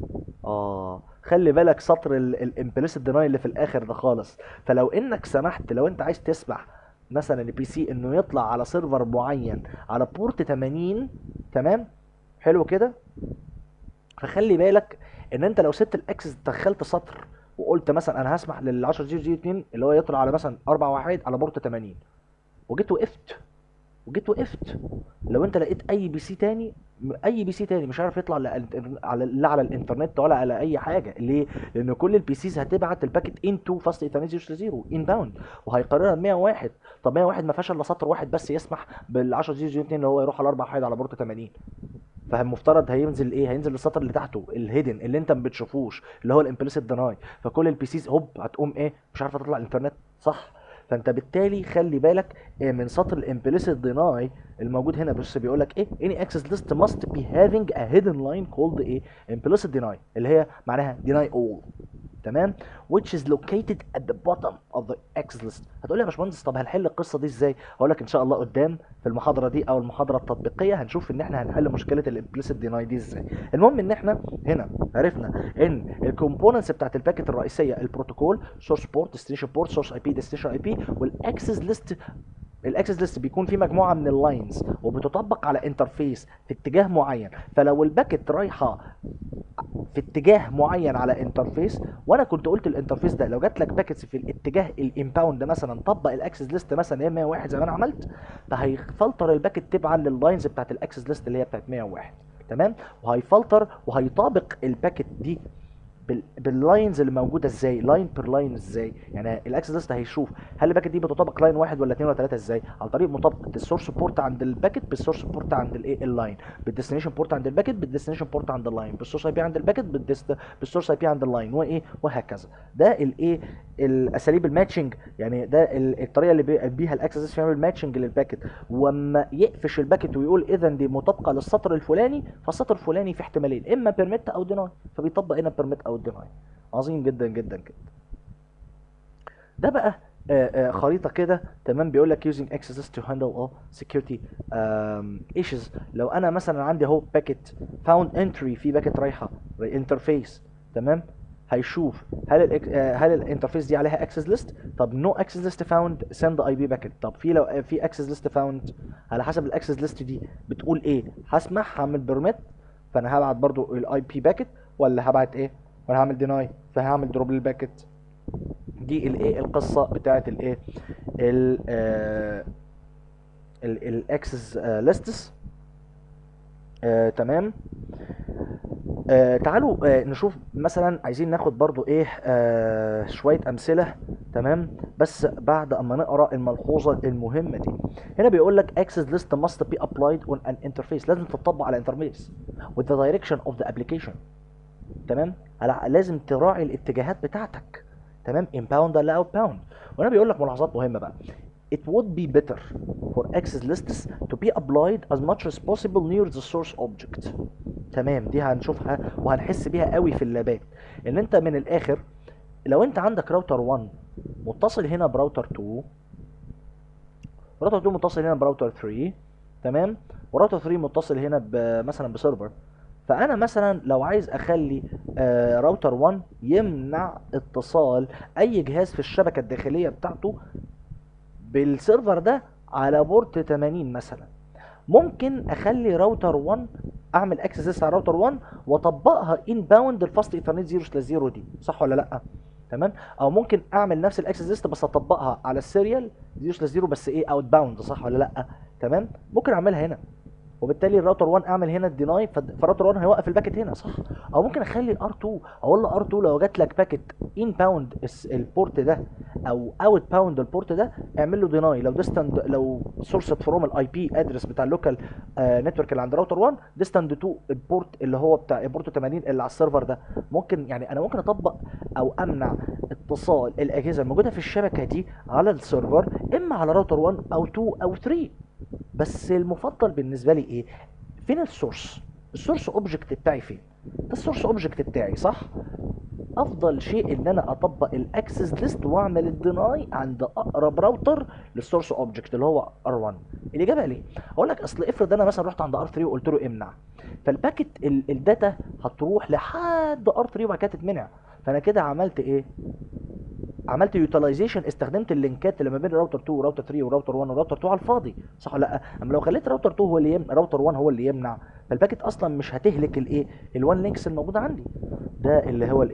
اه خلي بالك سطر الامبليسيت ديناي اللي في الاخر ده خالص فلو انك سمحت لو انت عايز تسمح مثلا البي سي انه يطلع على سيرفر معين على بورت 80 تمام حلو كده فخلي بالك ان انت لو سبت الاكسس دخلت سطر وقلت مثلا انا هسمح لل 10 0 0 2 اللي هو يطلع على مثلا اربع واحد على بورت 80 وجيت وقفت وجيت وقفت لو انت لقيت اي بي سي تاني م- اي بي سي تاني مش عارف يطلع لا الانتر- على لا على الانترنت ولا على اي حاجه ليه لان كل البي سيز هتبعت الباكت انتو فاست ايثرنت 0 0 ان باوند وهيقررها ب 101 طب 101 ما فيهاش الا سطر واحد بس يسمح بال 10 0 0 2 اللي هو يروح على اربع واحد على بورت 80 فالمفترض هينزل ايه هينزل السطر اللي تحته الهيدن اللي انت ما بتشوفوش اللي هو الامبليسيت ديناي فكل البي سيز هوب هتقوم ايه مش عارفه تطلع الانترنت صح فانت بالتالي خلي بالك إيه من سطر الامبليسيت ديناي الموجود هنا بس بيقول لك ايه any access list must be having a hidden line called ايه implicit deny اللي هي معناها deny all تمام which is located at the bottom of the access list هتقول لي يا باشمهندس طب هنحل القصه دي ازاي هقول لك ان شاء الله قدام في المحاضره دي او المحاضره التطبيقيه هنشوف ان احنا هنحل مشكله الامبليسيت ديناي دي ازاي المهم ان احنا هنا عرفنا ان الكومبوننتس بتاعت الباكت الرئيسيه البروتوكول سورس بورت ديستنيشن بورت سورس اي بي ديستنيشن اي بي والاكسس ليست الاكسس ليست بيكون فيه مجموعه من اللاينز وبتطبق على انترفيس في اتجاه معين فلو الباكت رايحه في اتجاه معين على انترفيس وانا كنت قلت الانترفيس ده لو جات لك باكتس في الاتجاه الانباوند مثلا طبق الاكسس ليست مثلا هي 101 زي ما انا عملت فهيفلتر الباكت تبعا لللاينز بتاعت الاكسس ليست اللي هي بتاعت 101 تمام وهيفلتر وهيطابق الباكت دي بال- باللاينز اللي موجوده ازاي لاين بير لاين ازاي يعني الاكسس ليست هيشوف هل الباكت دي بتطابق لاين واحد ولا اثنين ولا ثلاثه ازاي عن طريق مطابقه السورس بورت عند الباكت بالسورس بورت عند الايه اللاين بالديستنيشن بورت عند الباكت بالديستنيشن بورت عند اللاين بالسورس اي بي عند الباكت بالديست- بالسورس اي بي عند اللاين وايه وهكذا ده الايه الاساليب الماتشنج يعني ده ال- الطريقه اللي بي- بيها الاكسس ليست يعمل ماتشنج للباكت واما يقفش الباكت ويقول اذا دي مطابقه للسطر الفلاني فالسطر الفلاني في احتمالين اما بيرميت او ديناي فبيطبق هنا بيرميت او ديناي عظيم جدا جدا جدا ده بقى آه، آه، خريطه كده تمام بيقول لك using access to handle all security um, issues لو انا مثلا عندي اهو باكيت found entry في باكيت رايحه انترفيس تمام هيشوف هل ال هل الانترفيس دي عليها اكسس ليست طب نو اكسس ليست فاوند سند اي بي باكيت طب في لو في اكسس ليست فاوند على حسب الاكسس ليست دي بتقول ايه هسمح هعمل بيرميت فانا هبعت برضو الاي بي باكيت ولا هبعت ايه ولا هعمل ديناي فهعمل دروب للباكيت دي الايه القصه بتاعت الايه ال الاكسس ليستس تمام آه تعالوا آه نشوف مثلا عايزين ناخد برضو ايه آه شويه امثله تمام بس بعد اما نقرا الملحوظه المهمه دي هنا بيقول لك access list must be applied on an interface لازم تطبق على انترفيس with the direction of the application تمام على- لازم تراعي الاتجاهات بتاعتك تمام inbound ولا outbound وهنا بيقول لك ملاحظات مهمه بقى it would be better for access lists to be applied as much as possible near the source object تمام دي هنشوفها وهنحس بيها قوي في اللابات ان انت من الاخر لو انت عندك راوتر 1 متصل هنا براوتر 2 راوتر 2 متصل هنا براوتر 3 تمام وراوتر 3 متصل هنا ب- مثلا بسيرفر فانا مثلا لو عايز اخلي آه، راوتر 1 يمنع اتصال اي جهاز في الشبكه الداخليه بتاعته بالسيرفر ده على بورت 80 مثلا ممكن اخلي راوتر 1 اعمل اكسس على راوتر 1 واطبقها ان باوند الفاست ايثرنت 0 0 دي صح ولا لا تمام او ممكن اعمل نفس الاكسس ليست بس اطبقها على السيريال 0 0 بس ايه اوت باوند صح ولا لا تمام ممكن اعملها هنا وبالتالي الراوتر 1 اعمل هنا الديناي فالراوتر 1 هيوقف الباكت هنا صح او ممكن اخلي ار 2 اقول له ار 2 لو جات لك باكت ان باوند البورت ده او اوت باوند البورت ده اعمل له ديناي لو ديستند لو سورس فروم الاي بي ادرس بتاع اللوكال نتورك اللي عند راوتر 1 ديستند تو البورت اللي هو بتاع بورت 80 اللي على السيرفر ده ممكن يعني انا ممكن اطبق او امنع اتصال الاجهزه الموجوده في الشبكه دي على السيرفر اما على راوتر 1 او 2 او 3 بس المفضل بالنسبه لي ايه فين السورس السورس اوبجكت بتاعي فين ده السورس اوبجكت بتاعي صح افضل شيء ان انا اطبق الاكسس ليست واعمل الديناي عند اقرب راوتر للسورس اوبجكت اللي هو ار1 الاجابه ليه اقول لك اصل افرض انا مثلا رحت عند ار3 وقلت له امنع فالباكت ال- الداتا هتروح لحد ار3 وبعد كده تتمنع فانا كده عملت ايه عملت يوتيلايزيشن استخدمت اللينكات اللي ما بين راوتر 2 وراوتر 3 وراوتر 1 وراوتر 2 على الفاضي صح ولا لا اما لو خليت راوتر 2 هو اللي يم... راوتر 1 هو اللي يمنع فالباكت اصلا مش هتهلك الايه الوان لينكس الموجوده عندي ده اللي هو الايه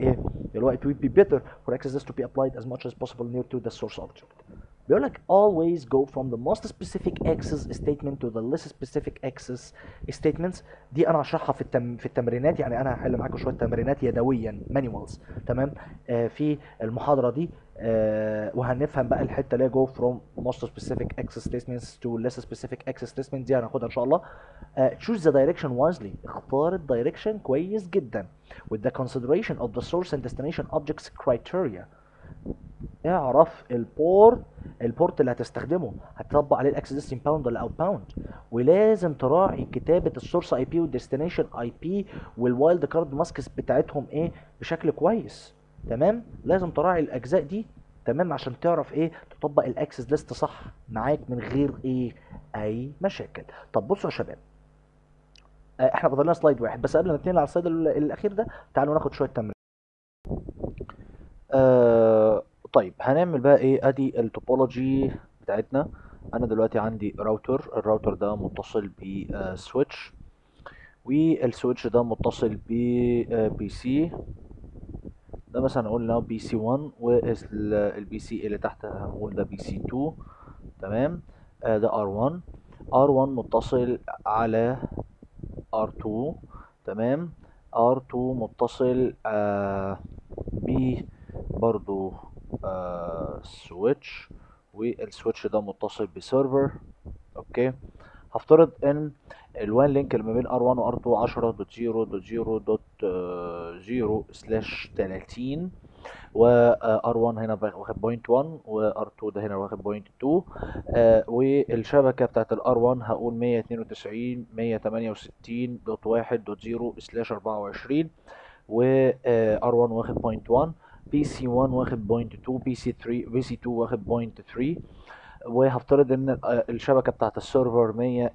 اللي هو it would be better for access list to be applied as much as possible near to the source object بيقول لك always go from the most specific access statement to the less specific access statements دي انا هشرحها في التم في التمرينات يعني انا هحل معاكم شويه تمرينات يدويا manuals تمام آه في المحاضره دي آه وهنفهم بقى الحته اللي هي go from most specific access statements to less specific access statements دي هناخدها ان شاء الله آه choose the direction wisely اختار الدايركشن كويس جدا with the consideration of the source and destination objects criteria اعرف البورت البورت اللي هتستخدمه هتطبق عليه الاكسس ديستين باوند ولا اوت باوند ولازم تراعي كتابه السورس اي بي والديستنيشن اي بي والوايلد كارد ماسكس بتاعتهم ايه بشكل كويس تمام لازم تراعي الاجزاء دي تمام عشان تعرف ايه تطبق الاكسس ليست صح معاك من غير ايه اي مشاكل طب بصوا يا شباب آه، احنا فاضل لنا سلايد واحد بس قبل ما نتنقل على السلايد ال- الاخير ده تعالوا ناخد شويه تمرين آه طيب هنعمل بقى ايه ادي التوبولوجي بتاعتنا انا دلوقتي عندي راوتر الراوتر ده متصل بسويتش والسويتش ده متصل ببي سي ده مثلا قلنا بي سي 1 والبي سي اللي تحت هنقول ده بي سي 2 تمام آه ده ار 1 ار 1 متصل على ار 2 تمام ار 2 متصل آه ب برضو آه سويتش والسويتش ده متصل بسيرفر اوكي هفترض ان الوان لينك اللي ما بين ار1 وار2 10.0.0.0 سلاش 30 وار1 هنا واخد بوينت 1 وار2 ده هنا واخد بوينت 2 آه والشبكه بتاعت الار1 هقول 192 168.1.0 سلاش 24 و ار1 واخد بوينت 1 بي سي 1 واخد بوينت 2 بي سي 3 بي سي 2 واخد بوينت 3 وهفترض ان آه، الشبكه بتاعت السيرفر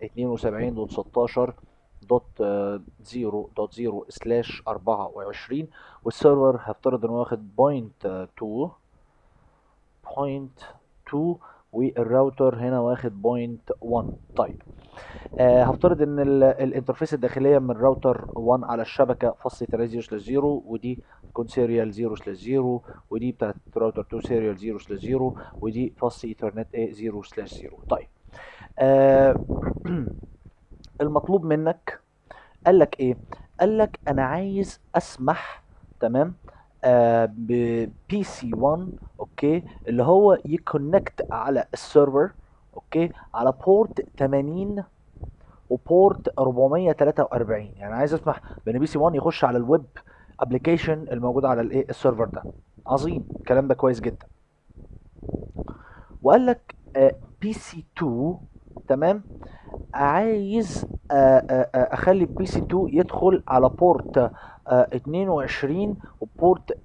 172.16.0.0 سلاش 24 والسيرفر هفترض انه واخد بوينت 2 بوينت 2 والراوتر هنا واخد بوينت 1 طيب آه هفترض ان ال- الانترفيس الداخليه من راوتر 1 على الشبكه فصل 3 0 0 ودي تكون سيريال 0 0 ودي بتاعت راوتر 2 سيريال 0 0 ودي فصل ايثرنت ايه 0 0 طيب آه المطلوب منك قال لك ايه قال لك انا عايز اسمح تمام آه ببي سي 1 اوكي اللي هو يكونكت على السيرفر اوكي على بورت 80 وبورت 443 يعني عايز اسمح بان بي سي 1 يخش على الويب ابلكيشن الموجود على الايه السيرفر ده عظيم الكلام ده كويس جدا وقال لك بي سي 2 تمام عايز آه، آه، آه، اخلي بي سي 2 يدخل على بورت آه، 22 وبورت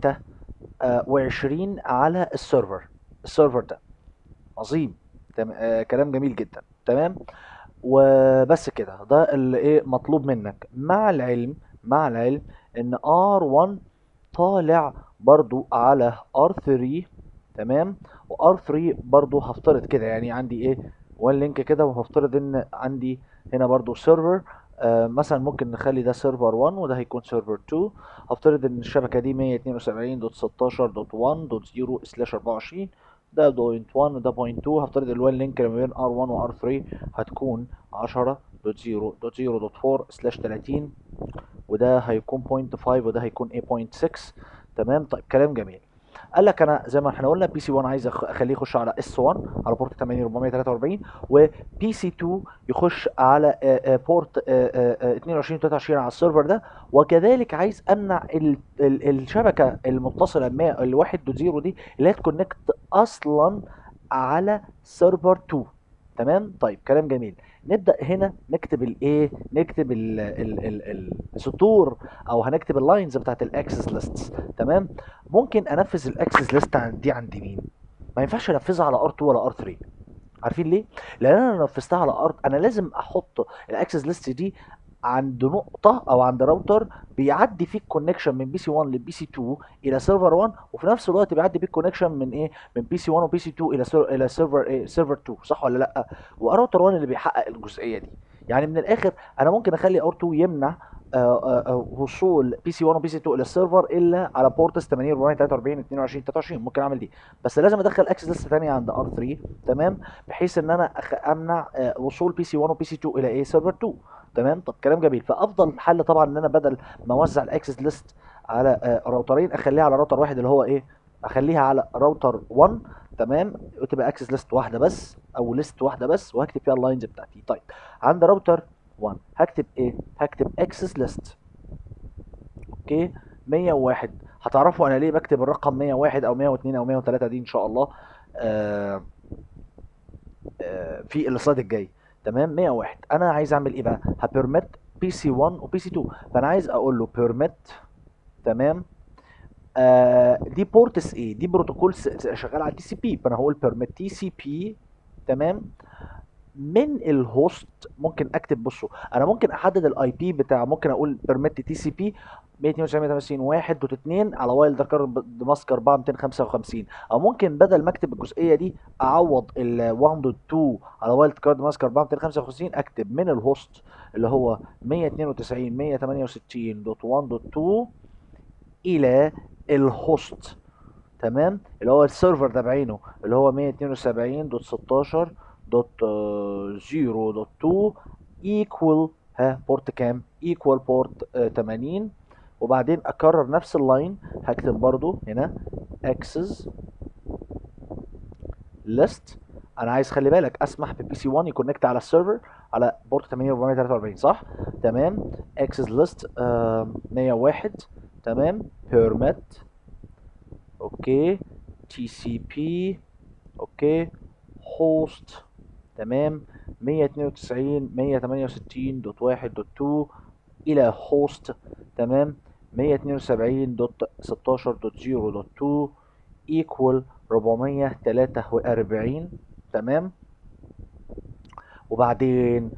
23 على السيرفر السيرفر ده عظيم تم... آه كلام جميل جدا تمام وبس كده ده اللي ايه مطلوب منك مع العلم مع العلم ان R1 طالع برضو على R3 تمام وR3 برضو هفترض كده يعني عندي ايه وان لينك كده وهفترض ان عندي هنا برضو سيرفر آه مثلا ممكن نخلي ده سيرفر 1 وده هيكون سيرفر 2 هفترض ان الشبكه دي 172.16.1.0 سلاش 24 ده بوينت 1 وده بوينت 2 هفترض الوان لينك اللي ما بين R1 و R3 هتكون 10.0.0.4 سلاش 30 وده هيكون بوينت 5 وده هيكون 8.6 تمام طيب كلام جميل قال لك انا زي ما احنا قلنا بي سي 1 عايز أخ- اخليه يخش على اس 1 على بورت 8443 وبي سي 2 يخش على آه، آه، بورت آه، آه، آه، 22 23 على السيرفر ده وكذلك عايز امنع ال- ال- الشبكه المتصله ب 100 ال 1.0 دي اللي هي تكونكت اصلا على سيرفر 2 تمام طيب كلام جميل نبدا هنا نكتب الايه نكتب ال ال ال السطور او هنكتب اللاينز بتاعت الاكسس ليست تمام ممكن انفذ الاكسس ليست دي عند مين ما ينفعش انفذها على ار2 ولا ار3 عارفين ليه لان انا لو نفذتها على ار انا لازم احط الاكسس ليست دي عند نقطة أو عند راوتر بيعدي فيه الكونكشن من بي سي 1 لبي سي 2 إلى سيرفر 1 وفي نفس الوقت بيعدي بيه الكونكشن من إيه؟ من بي سي 1 وبي سي 2 إلى سير... إلى سيرفر إيه؟ سيرفر 2 صح ولا لأ؟ وراوتر 1 اللي بيحقق الجزئية دي يعني من الآخر أنا ممكن أخلي ار 2 يمنع آه، آه، وصول بي سي 1 وبي سي 2 الى السيرفر الا على بورتس 80 443 22 23 ممكن اعمل دي بس لازم ادخل اكسس لسه ثانيه عند ار 3 تمام بحيث ان انا أخ- امنع آه، وصول بي سي 1 وبي سي 2 الى ايه سيرفر 2 تمام طب كلام جميل فافضل حل طبعا ان انا بدل ما اوزع الاكسس ليست على آه، راوترين اخليها على راوتر واحد اللي هو ايه اخليها على راوتر 1 تمام وتبقى اكسس ليست واحده بس او ليست واحده بس وهكتب فيها اللاينز بتاعتي طيب عند راوتر 1 هكتب ايه هكتب اكسس ليست اوكي 101 هتعرفوا انا ليه بكتب الرقم 101 او 102 او 103 دي ان شاء الله آه آه في السلايد الجاي تمام 101 انا عايز اعمل ايه بقى هبيرميت بي سي 1 وبي سي 2 فانا عايز اقول له بيرميت تمام آه دي بورتس ايه دي بروتوكول س- س- شغال على تي سي بي فانا هقول بيرميت تي سي بي تمام من الهوست ممكن اكتب بصوا انا ممكن احدد الاي بي بتاع ممكن اقول بيرميت تي سي بي 192 1 دوت 2 على وايلد دكار دماسك 4 255 او ممكن بدل ما اكتب الجزئيه دي اعوض ال 1 دوت 2 على وايلد كارد دماسك 4 255 اكتب من الهوست اللي هو 192 168 دوت 1 دوت 2 الى الهوست تمام اللي هو السيرفر ده بعينه اللي هو 172 دوت 16 دوت 0 دوت 2 ايكوال ها بورت كام ايكوال بورت 80 وبعدين اكرر نفس اللاين هكتب برضو هنا اكسس ليست انا عايز خلي بالك اسمح ببي سي 1 يكونكت على السيرفر على بورت 80 443 صح تمام اكسس ليست 101 تمام بيرميت اوكي تي سي بي اوكي هوست تمام 192 168 دوت 1 دوت 2 الى هوست تمام 172 دوت 16 دوت 0 دوت 2 ايكوال 443 تمام وبعدين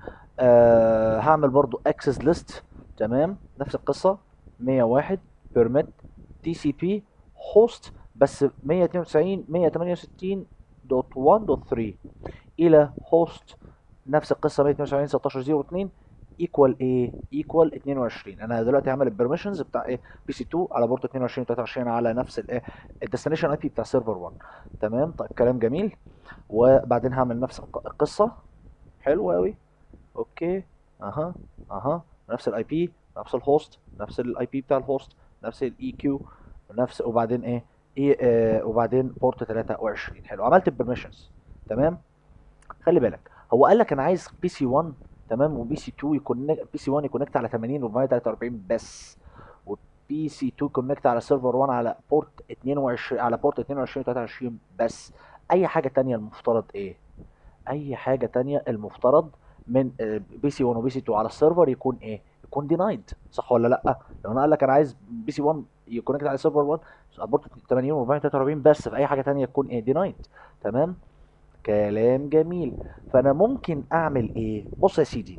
آه هعمل برضو اكسس ليست تمام نفس القصه 101 بيرميت تي سي بي هوست بس 192 168 دوت 1 دوت 3 الى هوست نفس القصه 172 16 0 2 ايكوال ايه ايكوال 22 انا دلوقتي هعمل البرميشنز بتاع ايه بي سي 2 على بورت 22 23 على نفس الايه الديستنيشن اي بي بتاع سيرفر 1 تمام طيب كلام جميل وبعدين هعمل نفس الق- القصه حلو قوي اوكي اها اها نفس الاي بي نفس الهوست نفس الاي بي بتاع الهوست نفس الاي كيو نفس وبعدين ايه ايه آه وبعدين بورت 23 حلو عملت البرميشنز تمام خلي بالك هو قال لك انا عايز بي سي 1 تمام وبي سي 2 يكون بي سي 1 يكونكت على 80 443 بس وبي سي 2 كونكت على سيرفر 1 على بورت 22 على بورت 22 23 بس اي حاجه تانية المفترض ايه اي حاجه تانية المفترض من بي سي 1 وبي سي 2 على السيرفر يكون ايه يكون دينايد صح ولا لا لو انا قال لك انا عايز بي سي 1 يكونكت على سيرفر 1 على بورت 80 443 بس في اي حاجه تانية تكون ايه دينايد تمام كلام جميل فانا ممكن اعمل ايه بص يا سيدي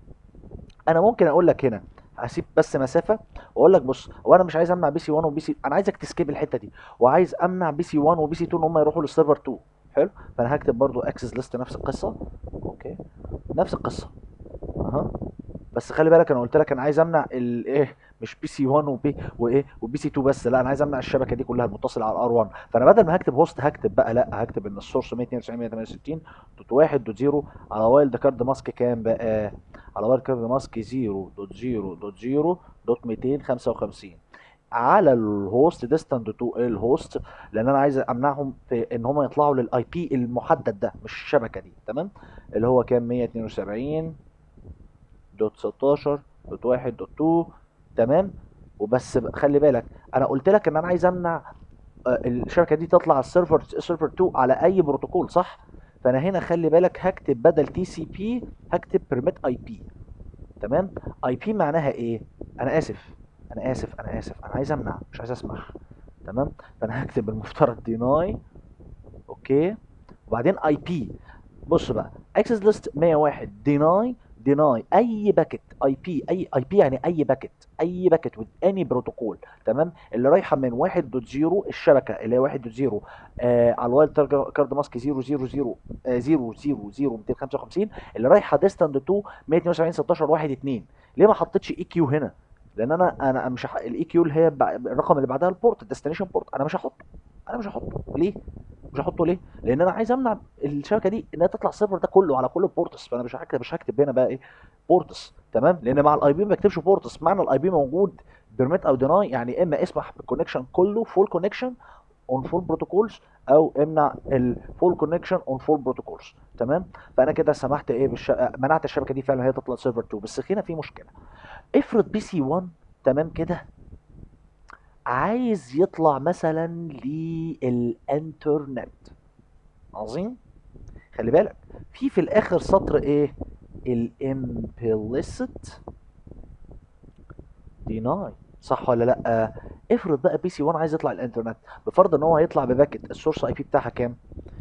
انا ممكن اقول لك هنا هسيب بس مسافه واقول لك بص هو انا مش عايز امنع بي سي 1 وبي سي انا عايزك تسكيب الحته دي وعايز امنع بي سي 1 وبي سي 2 ان هم يروحوا للسيرفر 2 حلو فانا هكتب برضو اكسس ليست نفس القصه اوكي نفس القصه اها بس خلي بالك انا قلت لك انا عايز امنع الايه مش بي سي 1 وبي وايه وبي سي 2 بس لا انا عايز امنع الشبكه دي كلها المتصله على الار 1 فانا بدل ما هكتب هوست هكتب بقى لا هكتب ان السورس 192 168 دوت 1 دوت 0 على وايلد كارد ماسك كام بقى على وايلد كارد ماسك 0 دوت 0 دوت 0 دوت 255 على الهوست ديستانت تو الهوست لان انا عايز امنعهم في ان هم يطلعوا للاي بي المحدد ده مش الشبكه دي تمام اللي هو كام 172 دوت 16 دوت 1 دوت 2 تمام وبس ب- خلي بالك انا قلت لك ان انا عايز امنع آه، الشبكه دي تطلع على السيرفر سيرفر 2 على اي بروتوكول صح فانا هنا خلي بالك هكتب بدل تي سي بي هكتب بيرميت اي بي تمام اي بي معناها ايه انا اسف انا اسف انا اسف انا عايز امنع مش عايز اسمح تمام فانا هكتب المفترض ديناي اوكي وبعدين اي بي بص بقى اكسس ليست 101 ديناي deny اي باكت اي بي اي اي بي يعني اي باكت اي باكت with any بروتوكول تمام اللي رايحه من 1.0 الشبكه اللي هي 1.0 آه على الوايلد كارد ماسك 0 0 0 آه 0 0 0 255 اللي رايحه ديستانت تو 172 16 1 2 ليه ما حطيتش اي كيو هنا لان انا انا مش هح... الاي كيو اللي هي بع- الرقم اللي بعدها البورت الديستنيشن بورت انا مش هحطه انا مش هحطه ليه مش هحطه ليه لان انا عايز امنع الشبكه دي انها تطلع السيرفر ده كله على كل البورتس فانا مش هكتب مش هكتب هنا بقى ايه بورتس تمام لان مع الاي بي ما بكتبش بورتس معنى الاي بي موجود بيرميت او ديناي يعني اما اسمح بالكونكشن كله فول كونكشن اون فول بروتوكولز او امنع الفول كونكشن اون فول بروتوكولز تمام فانا كده سمحت ايه بالش... منعت الشبكه دي فعلا هي تطلع سيرفر 2 بس هنا في مشكله افرض بي سي 1 تمام كده عايز يطلع مثلا للانترنت عظيم خلي بالك في في الاخر سطر ايه الامبليسيت ديناي صح ولا لا افرض بقى بي سي 1 عايز يطلع الانترنت بفرض ان هو هيطلع بباكت السورس اي بي بتاعها كام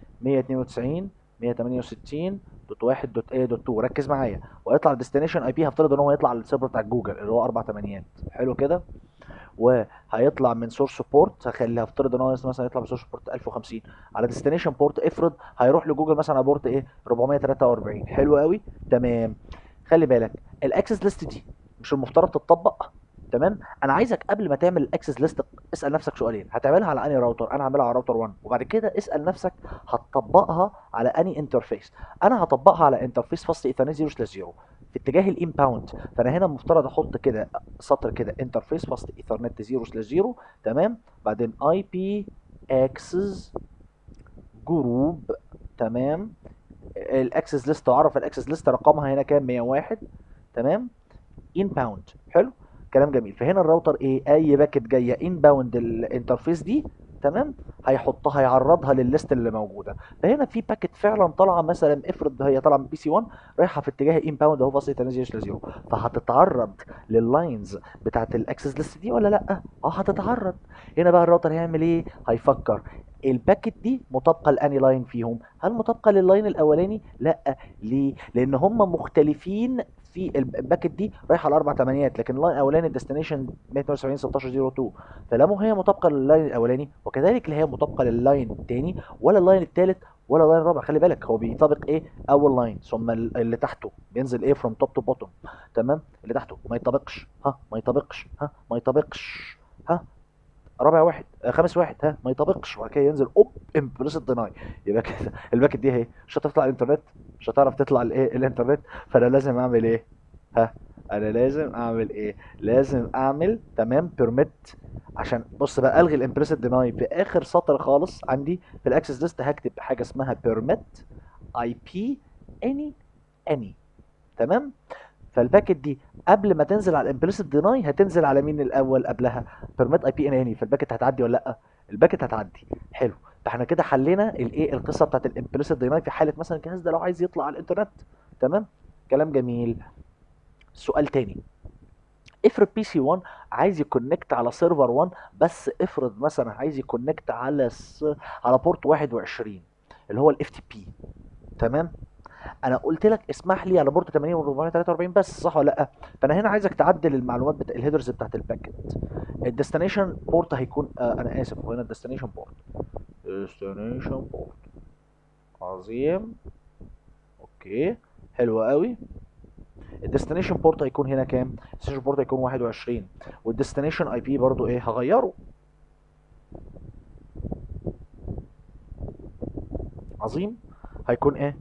192 168 دوت 1 دوت ايه دوت 2 ركز معايا وهيطلع الديستنيشن اي بي هفترض ان هو يطلع للسيرفر بتاع جوجل اللي هو 4 8 حلو كده وهيطلع من سورس بورت هخلي هفترض ان هو مثلا يطلع من سورس بورت 1050 على ديستنيشن بورت افرض هيروح لجوجل مثلا على بورت ايه 443 حلو قوي تمام خلي بالك الاكسس ليست دي مش المفترض تتطبق تمام انا عايزك قبل ما تعمل الاكسس ليست اسال نفسك سؤالين هتعملها على انهي راوتر انا هعملها على راوتر 1 وبعد كده اسال نفسك هتطبقها على انهي انترفيس انا هطبقها على انترفيس فاست ايثرنت 0 سلاش 0 في اتجاه الانباوند فانا هنا المفترض احط كده سطر كده انترفيس فاست ايثرنت 0 سلاش 0 تمام بعدين اي بي اكسس جروب تمام الاكسس ليست اعرف الاكسس ليست رقمها هنا كام 101 تمام انباوند حلو كلام جميل فهنا الراوتر ايه اي باكت جايه انباوند الانترفيس دي تمام هيحطها هيعرضها للليست اللي موجوده فهنا في باكت فعلا طالعه مثلا افرض هي طالعه من بي سي 1 رايحه في اتجاه انباوند اهو فاصل 8 0 فهتتعرض لللاينز بتاعت الاكسس ليست دي ولا لا اه هتتعرض هنا بقى الراوتر هيعمل ايه هيفكر الباكت دي مطابقه لاني لاين فيهم هل مطابقه لللاين الاولاني لا ليه لان هم مختلفين في الباكت دي رايحه على اربع تمانيات لكن اللاين الاولاني الديستنيشن 172 16 02 فلا هي مطابقه لللاين الاولاني وكذلك لا هي مطابقه لللاين الثاني ولا اللاين الثالث ولا اللاين الرابع خلي بالك هو بيطابق ايه اول لاين ثم اللي تحته بينزل ايه فروم توب تو بوتوم تمام اللي تحته ما يطابقش ها ما يطابقش ها ما يطابقش ها رابع واحد آه خامس واحد ها ما يطابقش وبعد كده ينزل اوب امبريسد ديناي يبقى كده الباكت دي اهي مش هتعرف تطلع الانترنت مش هتعرف تطلع الايه الانترنت فانا لازم اعمل ايه ها انا لازم اعمل ايه لازم اعمل بيرميت بيرميت عشان بص بقى الغي الامبريسد ديناي في اخر سطر خالص عندي في الاكسس ليست هكتب حاجه اسمها بيرميت اي بي اني اني تمام فالباكت دي قبل ما تنزل على الامبليسيت ديناي هتنزل على مين الاول قبلها بيرميت اي بي ان اني فالباكت هتعدي ولا لا الباكت هتعدي حلو فاحنا كده حلينا الايه القصه بتاعت الامبليسيت ديناي في حاله مثلا الجهاز ده لو عايز يطلع على الانترنت تمام كلام جميل سؤال تاني افرض بي سي 1 عايز يكونكت على سيرفر 1 بس افرض مثلا عايز يكونكت على س... على بورت 21 اللي هو الاف تي بي تمام انا قلت لك اسمح لي على بورت 80 و 443 بس صح ولا لا فانا هنا عايزك تعدل المعلومات بتاع الهيدرز بتاعت الباكت الديستنيشن بورت هيكون آه انا اسف هو هنا الديستنيشن بورت ديستنيشن بورت عظيم اوكي حلو قوي الديستنيشن بورت هيكون هنا كام الديستنيشن بورت هيكون 21 والديستنيشن اي بي برضو ايه هغيره عظيم هيكون ايه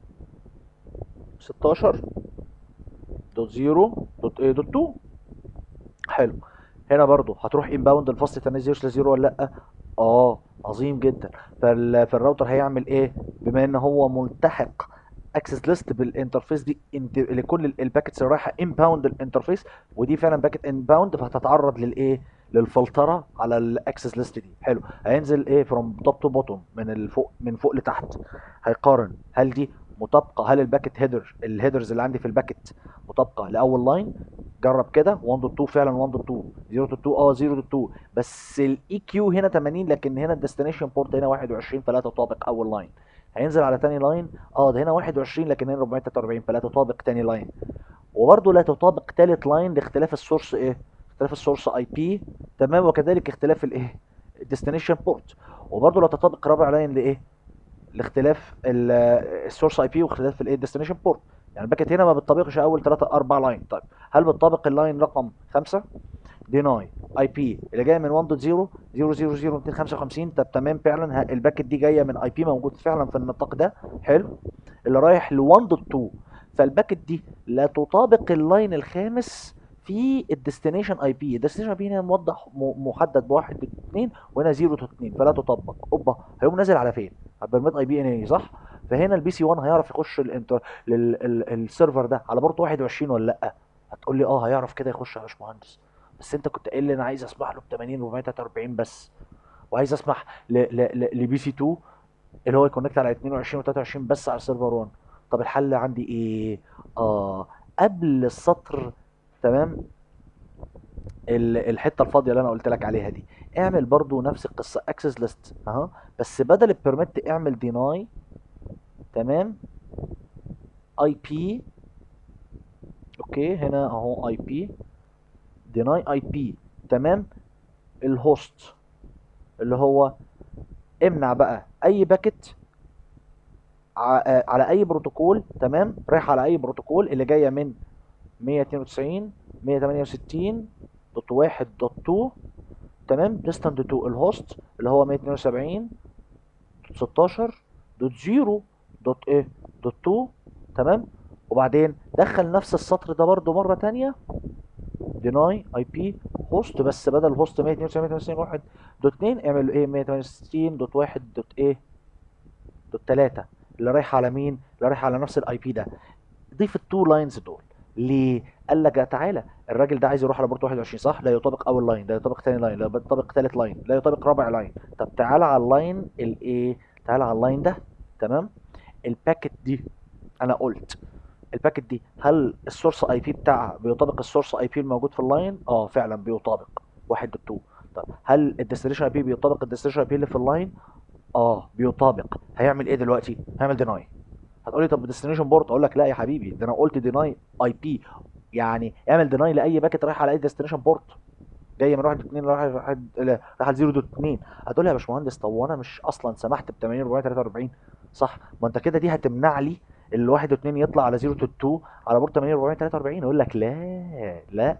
16 دوت 0 دوت ايه دوت 2 حلو هنا برضو هتروح انباوند الفاست 8 0 0 ولا لا اه عظيم جدا فال... فالراوتر هيعمل ايه بما ان هو ملتحق اكسس ليست بالانترفيس دي انت... لكل الباكتس اللي رايحه انباوند الانترفيس ودي فعلا باكت انباوند فهتتعرض للايه للفلتره على الاكسس ليست دي حلو هينزل ايه فروم توب تو بوتوم من الفوق من فوق لتحت هيقارن هل دي مطابقه هل الباكت هيدر الهيدرز اللي عندي في الباكت مطابقه لاول لاين جرب كده 1 دوت 2 فعلا 1 دوت 2 0 دوت 2 اه 0 دوت 2 بس الاي كيو هنا 80 لكن هنا الديستنيشن بورت هنا 21 فلا تطابق اول لاين هينزل على تاني لاين اه ده هنا 21 لكن هنا 443 فلا تطابق تاني لاين وبرضه لا تطابق تالت لاين لاختلاف السورس ايه اختلاف السورس اي بي تمام وكذلك اختلاف الايه الديستنيشن بورت وبرضه لا تطابق رابع لاين لايه لاختلاف السورس اي بي واختلاف الايه الديستنيشن بورت يعني الباكت هنا ما بتطابقش اول 3 4 لاين طيب هل بتطابق اللاين رقم 5 ديناي اي بي اللي جايه من 1.0 000 طب تمام فعلا ه- الباكت دي جايه من اي بي موجود فعلا في النطاق ده حلو اللي رايح ل 1.2 فالباكت دي لا تطابق اللاين الخامس في الديستنيشن اي بي الديستنيشن اي بي هنا موضح م- محدد بواحد اتنين وهنا 0 تو 2 فلا تطبق اوبا هيقوم نازل على فين؟ على البرميت اي بي ان اي صح؟ فهنا البي سي 1 هيعرف يخش الانتر لل... ال... السيرفر ده على بورت 21 ولا لا؟ هتقول لي اه هيعرف كده يخش يا باشمهندس بس انت كنت قايل لي انا عايز اسمح له ب 80 443 بس وعايز اسمح ل... ل... ل... لبي سي 2 اللي هو يكونكت على 22 و 23 بس على سيرفر 1 طب الحل عندي ايه؟ اه قبل السطر تمام ال- الحته الفاضيه اللي انا قلت لك عليها دي اعمل برضو نفس القصه اكسس ليست اها بس بدل البيرميت اعمل ديناي تمام اي بي اوكي هنا اهو اي بي ديناي اي بي تمام الهوست اللي هو امنع بقى اي باكت ع- آه، على اي بروتوكول تمام رايح على اي بروتوكول اللي جايه من 192 168 دوت واحد دوت 2 تمام ديستانت تو الهوست اللي هو 172 دوت 16 دوت 0 دوت ايه دوت 2 تمام وبعدين دخل نفس السطر ده برضو مرة تانية ديناي اي بي هوست بس بدل هوست 192 192 1 دوت 2 اعمل ايه 168 دوت 1 دوت ايه دوت 3 اللي رايح على مين اللي رايح على نفس الاي بي ده ضيف التو لاينز دول ليه قال لك تعالى الراجل ده عايز يروح على بورت 21 صح لا يطابق اول لاين لا يطابق ثاني لاين لا يطابق ثالث لاين لا يطابق رابع لاين طب تعالى على اللاين الايه تعالى على اللاين ده تمام الباكت دي انا قلت الباكت دي هل السورس اي بي بتاعها بيطابق السورس اي بي الموجود في اللاين اه فعلا بيطابق واحد دوت 2 طب هل الديستنيشن اي بي بيطابق الديستنيشن اي بي اللي في اللاين اه بيطابق هيعمل ايه دلوقتي هيعمل ديناي هتقولي طب ديستنيشن بورت اقول لك لا يا حبيبي ده انا قلت ديناي اي بي يعني اعمل ديناي لاي باكت رايح على اي ديستنيشن بورت جاي من 1 2 رايح رايح لا، رايح على 0 دوت 2 هتقول لي يا باشمهندس طب وانا مش اصلا سمحت ب 80 443 صح ما انت كده دي هتمنع لي ال 1 و2 يطلع على 0 دوت 2 على بورت 80 443 اقول لك لا لا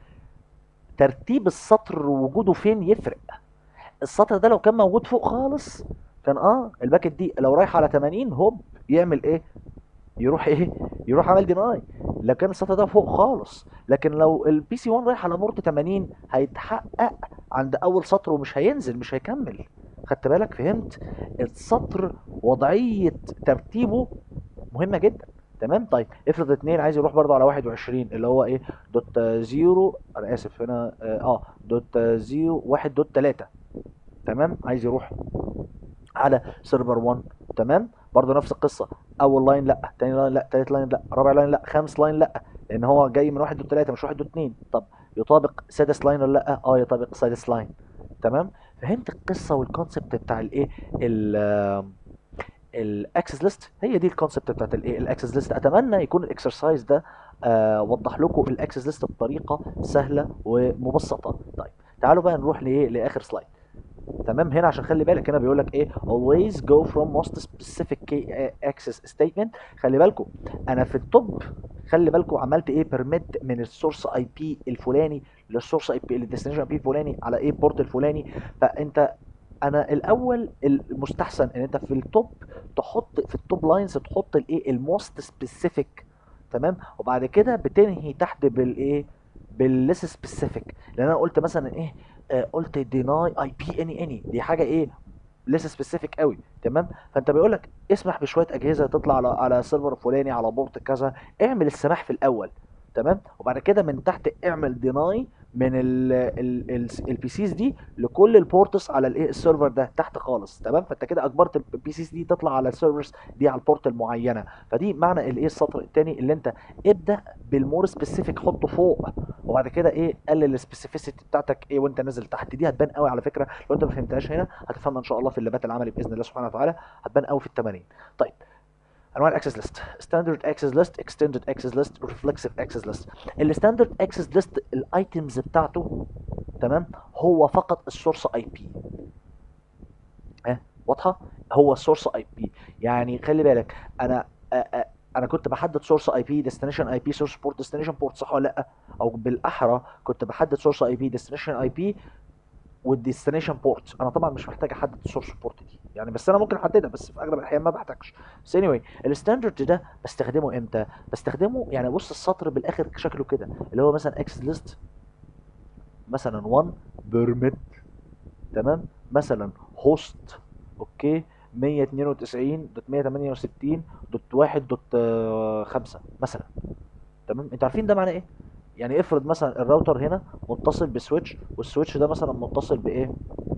ترتيب السطر وجوده فين يفرق السطر ده لو كان موجود فوق خالص كان اه الباكت دي لو رايح على 80 هوب يعمل ايه يروح ايه يروح عامل ديناي لو كان السطر ده فوق خالص لكن لو البي سي 1 رايح على بورت 80 هيتحقق عند اول سطر ومش هينزل مش هيكمل خدت بالك فهمت السطر وضعية ترتيبه مهمة جدا تمام طيب افرض اتنين عايز يروح برضه على 21 اللي هو ايه دوت زيرو انا اسف هنا اه آه، دوت زيرو واحد دوت تلاتة تمام عايز يروح على سيرفر 1 تمام برضه نفس القصه اول لاين لا تاني لاين لا تالت لاين لا رابع لاين لا خامس لاين لا لان هو جاي من 1 دوت 3 مش 1 دوت 2 طب يطابق سادس لاين ولا لا اه يطابق سادس لاين تمام فهمت القصه والكونسبت بتاع الايه ال الاكسس ليست هي دي الكونسبت بتاعت الايه الاكسس ليست اتمنى يكون الاكسرسايز ده آه وضح لكم الاكسس ليست بطريقه سهله ومبسطه طيب تعالوا بقى نروح لايه لاخر سلايد تمام هنا عشان خلي بالك هنا بيقول لك ايه always go from most specific key access statement خلي بالكم انا في التوب خلي بالكم عملت ايه بيرميت من السورس اي بي الفلاني للسورس اي بي للديستنيشن اي بي الفلاني على ايه بورت الفلاني فانت انا الاول المستحسن ان انت في التوب تحط في التوب لاينز تحط الايه الموست سبيسيفيك تمام وبعد كده بتنهي تحت بالايه بالليس سبيسيفيك لان انا قلت مثلا ايه آه قلت ديناي اي بي اني اني دي حاجه ايه لسه سبيسيفيك قوي تمام فانت بيقول لك اسمح بشويه اجهزه تطلع على على سيرفر فلاني على بورت كذا اعمل السماح في الاول تمام وبعد كده من تحت اعمل ديناي من البي سيز دي لكل البورتس على الايه السيرفر ده تحت خالص تمام فانت كده اجبرت البي سيز دي تطلع على السيرفرز دي على البورت المعينه فدي معنى الايه السطر الثاني اللي انت ابدا بالمور سبيسيفيك حطه فوق وبعد كده ايه قلل السبيسيفيسيتي بتاعتك ايه وانت نازل تحت دي هتبان قوي على فكره لو انت ما فهمتهاش هنا هتفهمها ان شاء الله في اللابات العملي باذن الله سبحانه وتعالى هتبان قوي في التمارين طيب انواع الاكسس ليست ستاندرد اكسس ليست اكستندد اكسس ليست ريفلكسيف اكسس ليست الستاندرد اكسس ليست الايتمز بتاعته تمام هو فقط السورس اي بي ها واضحه هو السورس اي بي يعني خلي بالك انا أ أ انا كنت بحدد سورس اي بي ديستنيشن اي بي سورس بورت ديستنيشن بورت صح ولا لا او بالاحرى كنت بحدد سورس اي بي ديستنيشن اي بي والديستنيشن بورت انا طبعا مش محتاج احدد السورس بورت دي يعني بس انا ممكن احددها بس في اغلب الاحيان ما بحتاجش بس anyway الستاندرد ده بستخدمه امتى بستخدمه يعني بص السطر بالاخر شكله كده اللي هو مثلا اكس ليست مثلا 1 بيرميت تمام مثلا هوست اوكي 192 دوت 168 دوت 1 دوت آه، 5 مثلا تمام انتوا عارفين ده معناه ايه يعني افرض مثلا الراوتر هنا متصل بسويتش والسويتش ده مثلا متصل بايه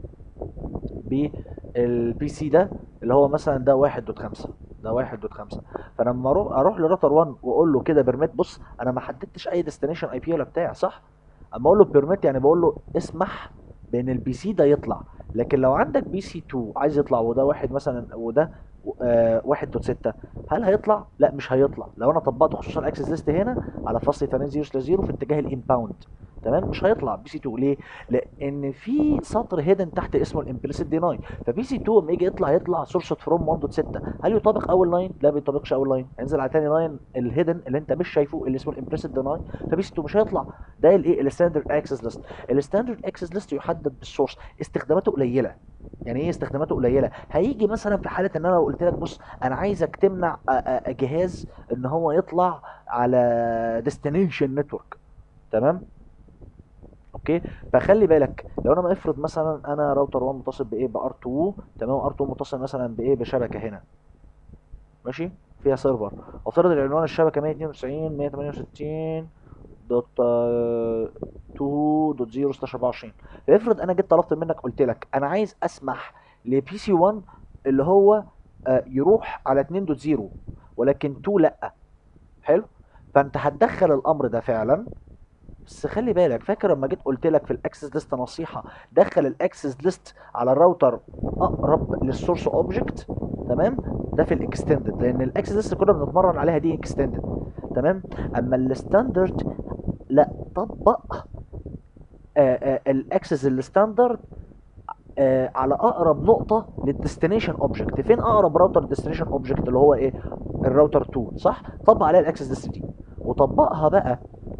بالبي سي ده اللي هو مثلا ده 1 دوت 5 ده 1 دوت 5 فلما اروح اروح لراوتر 1 واقول له كده بيرميت بص انا ما حددتش اي ديستنيشن اي بي ولا بتاع صح اما اقول له بيرميت يعني بقول له اسمح بان البي سي ده يطلع لكن لو عندك بي سي 2 عايز يطلع وده واحد مثلا وده آه واحد دوت ستة هل هيطلع؟ لا مش هيطلع لو انا طبقت خصوصا الاكسس ليست هنا على فصل 80 0 في اتجاه الانباوند تمام مش هيطلع بي سي 2 ليه؟ لان في سطر هيدن تحت اسمه الامبليسيت ديناي فبي سي 2 لما يجي يطلع يطلع سورس فروم 1 دوت 6 هل يطابق اول لاين؟ لا ما بيطابقش اول لاين انزل على تاني لاين الهيدن اللي انت مش شايفه اللي اسمه الامبليسيت ديناي فبي سي 2 مش هيطلع ده الايه الستاندرد اكسس ليست الستاندرد اكسس ليست يحدد بالسورس استخداماته قليله يعني ايه استخداماته قليله هيجي مثلا في حاله ان انا لو قلت لك بص انا عايزك تمنع آه، آه، جهاز ان هو يطلع على ديستنيشن نتورك تمام اوكي فخلي بالك لو انا ما افرض مثلا انا راوتر 1 متصل بايه بار 2 تمام ار 2 متصل مثلا بايه بشبكه هنا ماشي فيها سيرفر افترض العنوان الشبكه 192 168 دوت آه، 2 دوت 0 سلاش 24 افرض انا جيت طلبت منك قلت لك انا عايز اسمح لبي سي 1 اللي هو آه، يروح على 2 دوت 0 ولكن 2 لا حلو فانت هتدخل الامر ده فعلا بس خلي بالك فاكر لما جيت قلت لك في الاكسس ليست نصيحه دخل الاكسس ليست على الراوتر اقرب للسورس اوبجكت تمام ده في الاكستندد لان الاكسس ليست كنا بنتمرن عليها دي اكستندد تمام اما الستاندرد لا طبق الاكسس الستاندرد آه على اقرب نقطه للديستنيشن اوبجكت فين اقرب راوتر للديستنيشن اوبجكت اللي هو ايه الراوتر 2 صح طبق عليها الاكسس ليست دي وطبقها بقى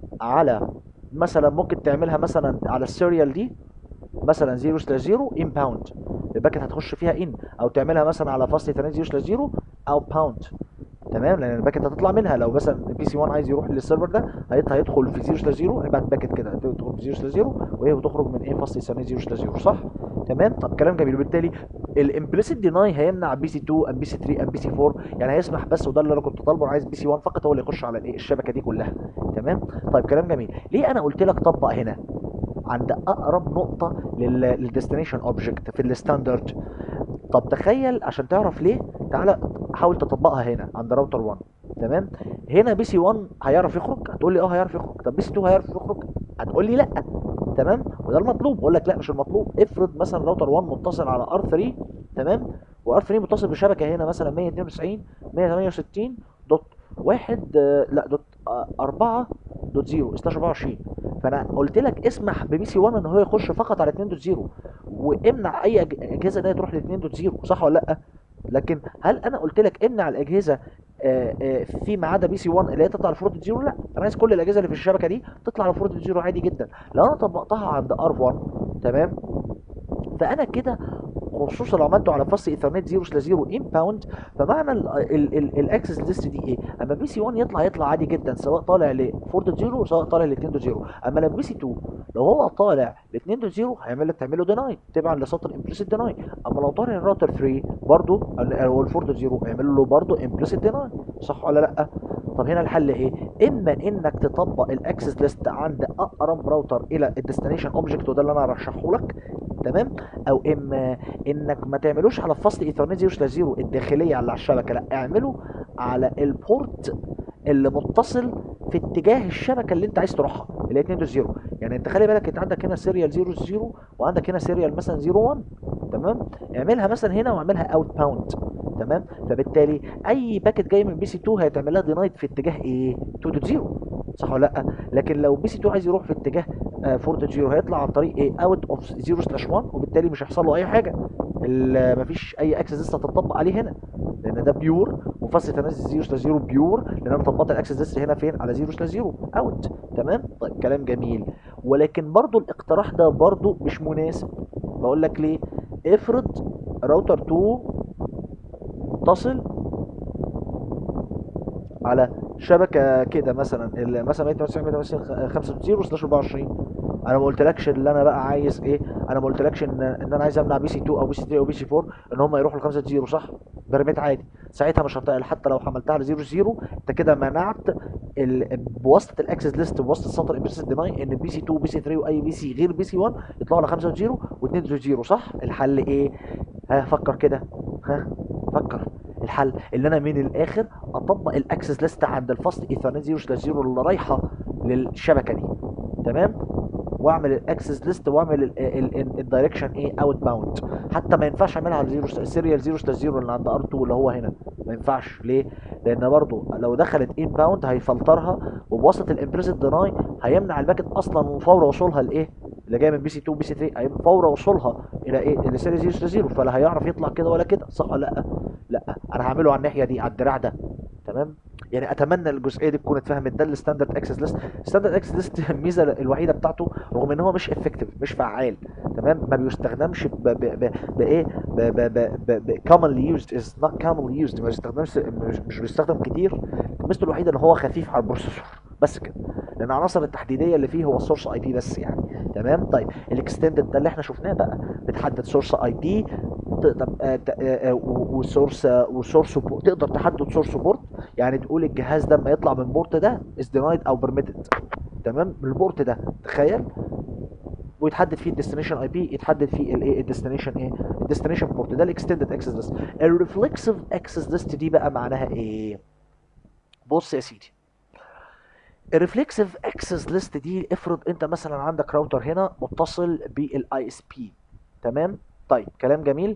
على مثلا ممكن تعملها مثلا على السيريال دي مثلا 0 سلاش 0 ان باوند الباكت هتخش فيها ان او تعملها مثلا على فاصل 8 0 سلاش 0 او باوند تمام لان الباكت هتطلع منها لو مثلا البي سي 1 عايز يروح للسيرفر ده هيط- هيدخل في 0 سلاش 0 هيبعت باكت كده تدخل في 0 سلاش 0 وهي بتخرج من ايه فاصل 8 0 سلاش 0 صح تمام طب كلام جميل وبالتالي الامبليسيت ديناي هيمنع بي سي 2 ام بي سي 3 ام بي سي 4 يعني هيسمح بس وده اللي انا كنت طالبه انا عايز بي سي 1 فقط هو اللي يخش على الايه الشبكه دي كلها تمام طيب كلام جميل ليه انا قلت لك طبق هنا عند اقرب نقطه للديستنيشن اوبجكت في الستاندرد طب تخيل عشان تعرف ليه تعالى حاول تطبقها هنا عند راوتر 1 تمام هنا بي سي 1 هيعرف يخرج هتقول لي اه هيعرف يخرج طب بي سي 2 هيعرف يخرج هتقول لي لا تمام وده المطلوب اقول لك لا مش المطلوب افرض مثلا راوتر 1 متصل على ار 3 تمام وار 3 متصل بشبكه هنا مثلا 192 168 دوت واحد آه، لا دوت آه، أربعة دوت زيرو سلاش 24 فانا قلت لك اسمح ببي سي 1 ان هو يخش فقط على 2 دوت زيرو وامنع اي أج- اجهزه ده تروح ل 2 دوت زيرو صح ولا لا لكن هل انا قلت لك امنع الاجهزه آه، آه، فيما عدا بي سي 1 اللي هي تطلع على 4 دوت زيرو لا انا عايز كل الاجهزه اللي في الشبكه دي تطلع على 4 دوت زيرو عادي جدا لو انا طبقتها عند ار 1 تمام فانا كده خصوصا لو عملته على فصل ايثرنت 0 سلاش 0 ان باوند فمعنى الاكسس ليست دي ايه؟ اما بي سي 1 يطلع يطلع عادي جدا سواء طالع ل 4.0 سواء طالع ل 2.0 اما لما بي سي 2 لو هو طالع ل 2.0 هيعمل لك تعمل له ديناي تبعا لسطر امبليسيت ديناي اما لو طالع الراوتر 3 برضه او ال 4.0 هيعمل له برضه امبليسيت ديناي صح ولا لا؟ طب هنا الحل ايه؟ اما انك تطبق الاكسس ليست عند اقرب راوتر الى الديستنيشن اوبجكت وده اللي انا هرشحه لك تمام او اما انك ما تعملوش على فصل ايثرنت 0 سلاش 0 الداخليه على الشبكه لا اعمله على البورت اللي متصل في اتجاه الشبكه اللي انت عايز تروحها اللي هي 2.0 يعني انت خلي بالك انت عندك هنا سيريال 0 0 وعندك هنا سيريال مثلا 0 1 تمام اعملها مثلا هنا واعملها اوت باوند تمام فبالتالي اي باكت جاي من بي سي 2 هيتعمل لها دينايد في اتجاه ايه 2.0 صح ولا لا لكن لو بي سي 2 عايز يروح في اتجاه 4.0 هيطلع عن طريق ايه اوت اوف 0 سلاش 1 وبالتالي مش هيحصل له اي حاجه ال- مفيش اي اكسس لسه هتطبق عليه هنا لان ده بيور وفصل تنازل 0 سلاش 0 بيور لان انا طبقت الاكسس ليست هنا فين على 0 سلاش 0 اوت تمام طيب كلام جميل ولكن برضو الاقتراح ده برضو مش مناسب بقول لك ليه افرض راوتر 2 متصل على شبكه كده مثلا ال- مثلا 192 192 سلاش 24 انا ما قلتلكش اللي انا بقى عايز ايه انا ما قلتلكش ان ان انا عايز امنع بي سي 2 او بي سي 3 او بي سي 4 ان هم يروحوا ل 5 0 صح برميت عادي ساعتها مش هتقل حتى لو حملتها على 0 0 انت كده منعت ال... بواسطه الاكسس ليست بواسطه السطر امبريسيس ديناي ان بي سي 2 بي سي 3 واي بي سي غير بي سي 1 يطلعوا على 5 0 و2 0 صح الحل ايه ها فكر كده ها فكر الحل ان انا من الاخر اطبق الاكسس ليست عند الفصل ايثرنت 0 سلاش 0 اللي رايحه للشبكه دي تمام واعمل الاكسس ليست واعمل الدايركشن ايه اوت باوند حتى ما ينفعش اعملها على 0 سيريال 0 سلاش 0 اللي عند ار 2 اللي هو هنا ما ينفعش ليه لان برضو لو دخلت ان باوند هيفلترها وبواسطه الامبريسيد ديناي هيمنع الباكت اصلا من فور وصولها لايه اللي جاي من بي سي 2 بي سي 3 هيبقى فور وصولها الى ايه الى سيريال 0 سلاش 0 فلا هيعرف يطلع كده ولا كده صح ولا لا لا انا هعمله على الناحيه دي على الدراع ده تمام يعني اتمنى الجزئيه دي تكون اتفهمت ده الستاندرد اكسس ليست الستاندرد اكسس ليست الميزه الوحيده بتاعته رغم ان هو مش افكتيف مش فعال تمام ما بيستخدمش ب ب ب بايه ب ب ب ب ب commonly used is not commonly used ما بيستخدمش مش, مش بيستخدم كتير ميزته الوحيده ان هو خفيف على البروسيسور بس كده لان العناصر التحديديه اللي فيه هو السورس اي بي بس يعني تمام طيب الاكستندد ده اللي احنا شفناه بقى بتحدد سورس اي بي تقدر وسورس وسورس تقدر تحدد سورس بورت يعني تقول الجهاز ده لما يطلع من بورت ده از دينايد او بيرميتد تمام من البورت ده تخيل ويتحدد فيه الديستنيشن اي بي يتحدد فيه الايه الديستنيشن ايه الديستنيشن بورت ده الاكستندد اكسس ليست الريفلكسيف اكسس ليست دي بقى معناها ايه بص يا سيدي الريفلكسيف اكسس ليست دي افرض انت مثلا عندك راوتر هنا متصل بالاي اس بي تمام طيب كلام جميل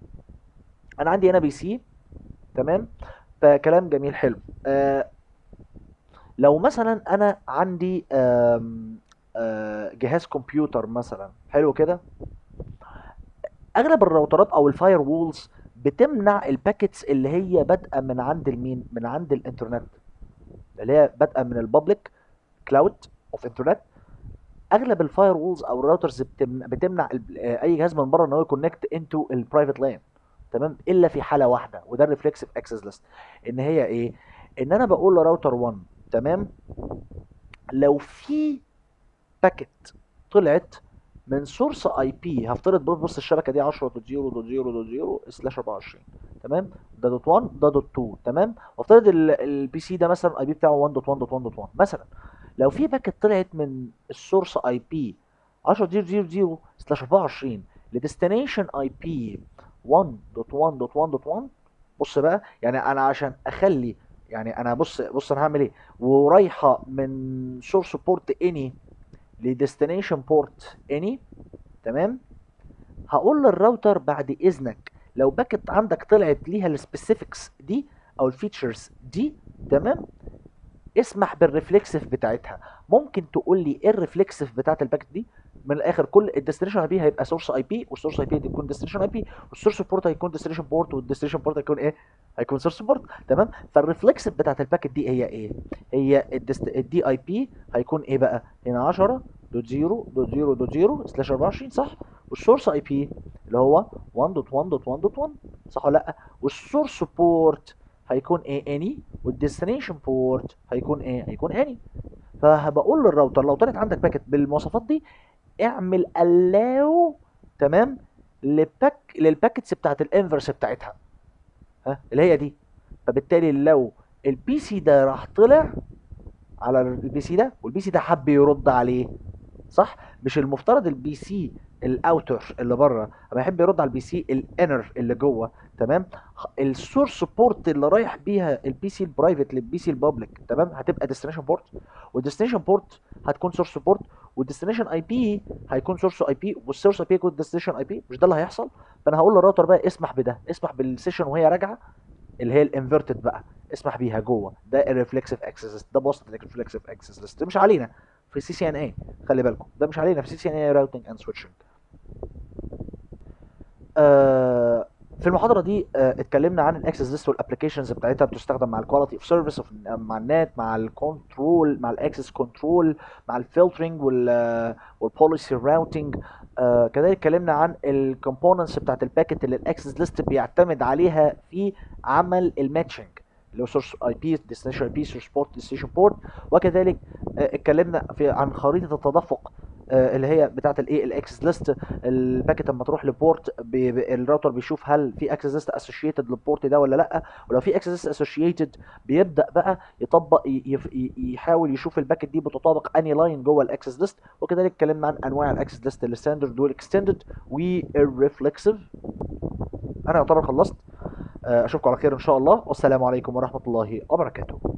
انا عندي هنا بي سي تمام فكلام جميل حلو آه لو مثلا انا عندي آم آه جهاز كمبيوتر مثلا حلو كده اغلب الراوترات او الفاير وولز بتمنع الباكيتس اللي هي بادئه من عند المين من عند الانترنت اللي هي بادئه من البابليك كلاود اوف انترنت اغلب الفاير وولز او الراوترز بتمنع, بتمنع اي جهاز من بره ان هو يكونكت انتو البرايفت لان تمام الا في حاله واحده وده الريفلكسيف اكسس ليست ان هي ايه ان انا بقول لراوتر 1 تمام لو في باكيت طلعت من سورس اي بي هفترض بص الشبكه دي 10.0.0.0 سلاش 24 تمام ده دوت 1 ده دوت 2 تمام وافترض البي سي ده مثلا اي بي بتاعه 1.1.1.1 مثلا لو في باكيت طلعت من السورس اي بي 10.0.0 سلاش 24 لديستنيشن اي بي 1.1.1.1 بص بقى يعني انا عشان اخلي يعني انا بص بص انا هعمل ايه ورايحه من سورس بورت اني لديستنيشن بورت اني تمام هقول للراوتر بعد اذنك لو باكت عندك طلعت ليها السبيسيفيكس دي او الفيتشرز دي تمام اسمح بالريفلكسيف بتاعتها ممكن تقول لي ايه الريفلكسيف بتاعت الباكت دي من الاخر كل الديستنيشن اي بي هيبقى سورس اي بي والسورس اي بي هيكون ديستنيشن اي بي والسورس بورت هيكون ديستنيشن بورت والديستنيشن بورت هيكون ايه هيكون سورس بورت تمام فالريفلكسيف بتاعت الباكت دي هي ايه هي الدي اي بي هيكون ايه بقى هنا 10 دوت 0 دوت 0 دوت 0 سلاش 24 صح والسورس اي بي اللي هو 1.1.1.1 صح ولا لا والسورس بورت هيكون ايه اني والديستنيشن بورت هيكون ايه هيكون اني فبقول للراوتر لو طلعت عندك باكت بالمواصفات دي اعمل allow تمام للباك للباكتس بتاعت الانفرس بتاعتها ها اللي هي دي فبالتالي لو البي سي ده راح طلع على البي سي ده والبي سي ده حب يرد عليه صح مش المفترض البي سي الاوتر اللي بره اما يحب يرد على البي سي الانر اللي جوه تمام السورس بورت اللي رايح بيها البي سي البرايفت للبي سي البابليك تمام هتبقى ديستنيشن بورت والديستنيشن بورت هتكون سورس بورت والديستنيشن اي بي هيكون سورس اي بي والسورس اي بي يكون ديستنيشن اي بي مش ده اللي هيحصل فانا هقول للراوتر بقى اسمح بده اسمح بالسيشن وهي راجعه اللي هي الانفرتد بقى اسمح بيها جوه ده الريفلكسيف اكسس ده بوست ريفلكسيف اكسس ليست مش علينا في سي سي ان اي خلي بالكم ده مش علينا في سي سي ان اي راوتنج اند سويتشنج في المحاضره دي آه، اتكلمنا عن الاكسس ليست والابلكيشنز بتاعتها بتستخدم مع الكواليتي اوف سيرفيس مع النت مع الكنترول مع الاكسس كنترول مع الفلترنج والبوليسي راوتنج كذلك اتكلمنا عن الكومبوننتس بتاعت الباكت اللي الاكسس ليست بيعتمد عليها في عمل الماتشنج اللي هو سورس اي بي ديستنيشن اي بي سورس بورت ديستنيشن بورت وكذلك آه، اتكلمنا في عن خريطه التدفق آه، اللي هي بتاعه الايه الاكسس ليست الباكت لما تروح لبورت بي بي- الراوتر بيشوف هل في اكسس ليست اسوشيتد للبورت ده ولا لا ولو في اكسس ليست اسوشيتد بيبدا بقى يطبق ي- يف- ي- يحاول يشوف الباكت دي بتطابق اني لاين جوه الاكسس ليست وكذلك اتكلمنا عن انواع الاكسس ليست الستاندرد والاكستندد والريفلكسيف انا يعتبر خلصت آه، اشوفكم على خير ان شاء الله والسلام عليكم ورحمه الله وبركاته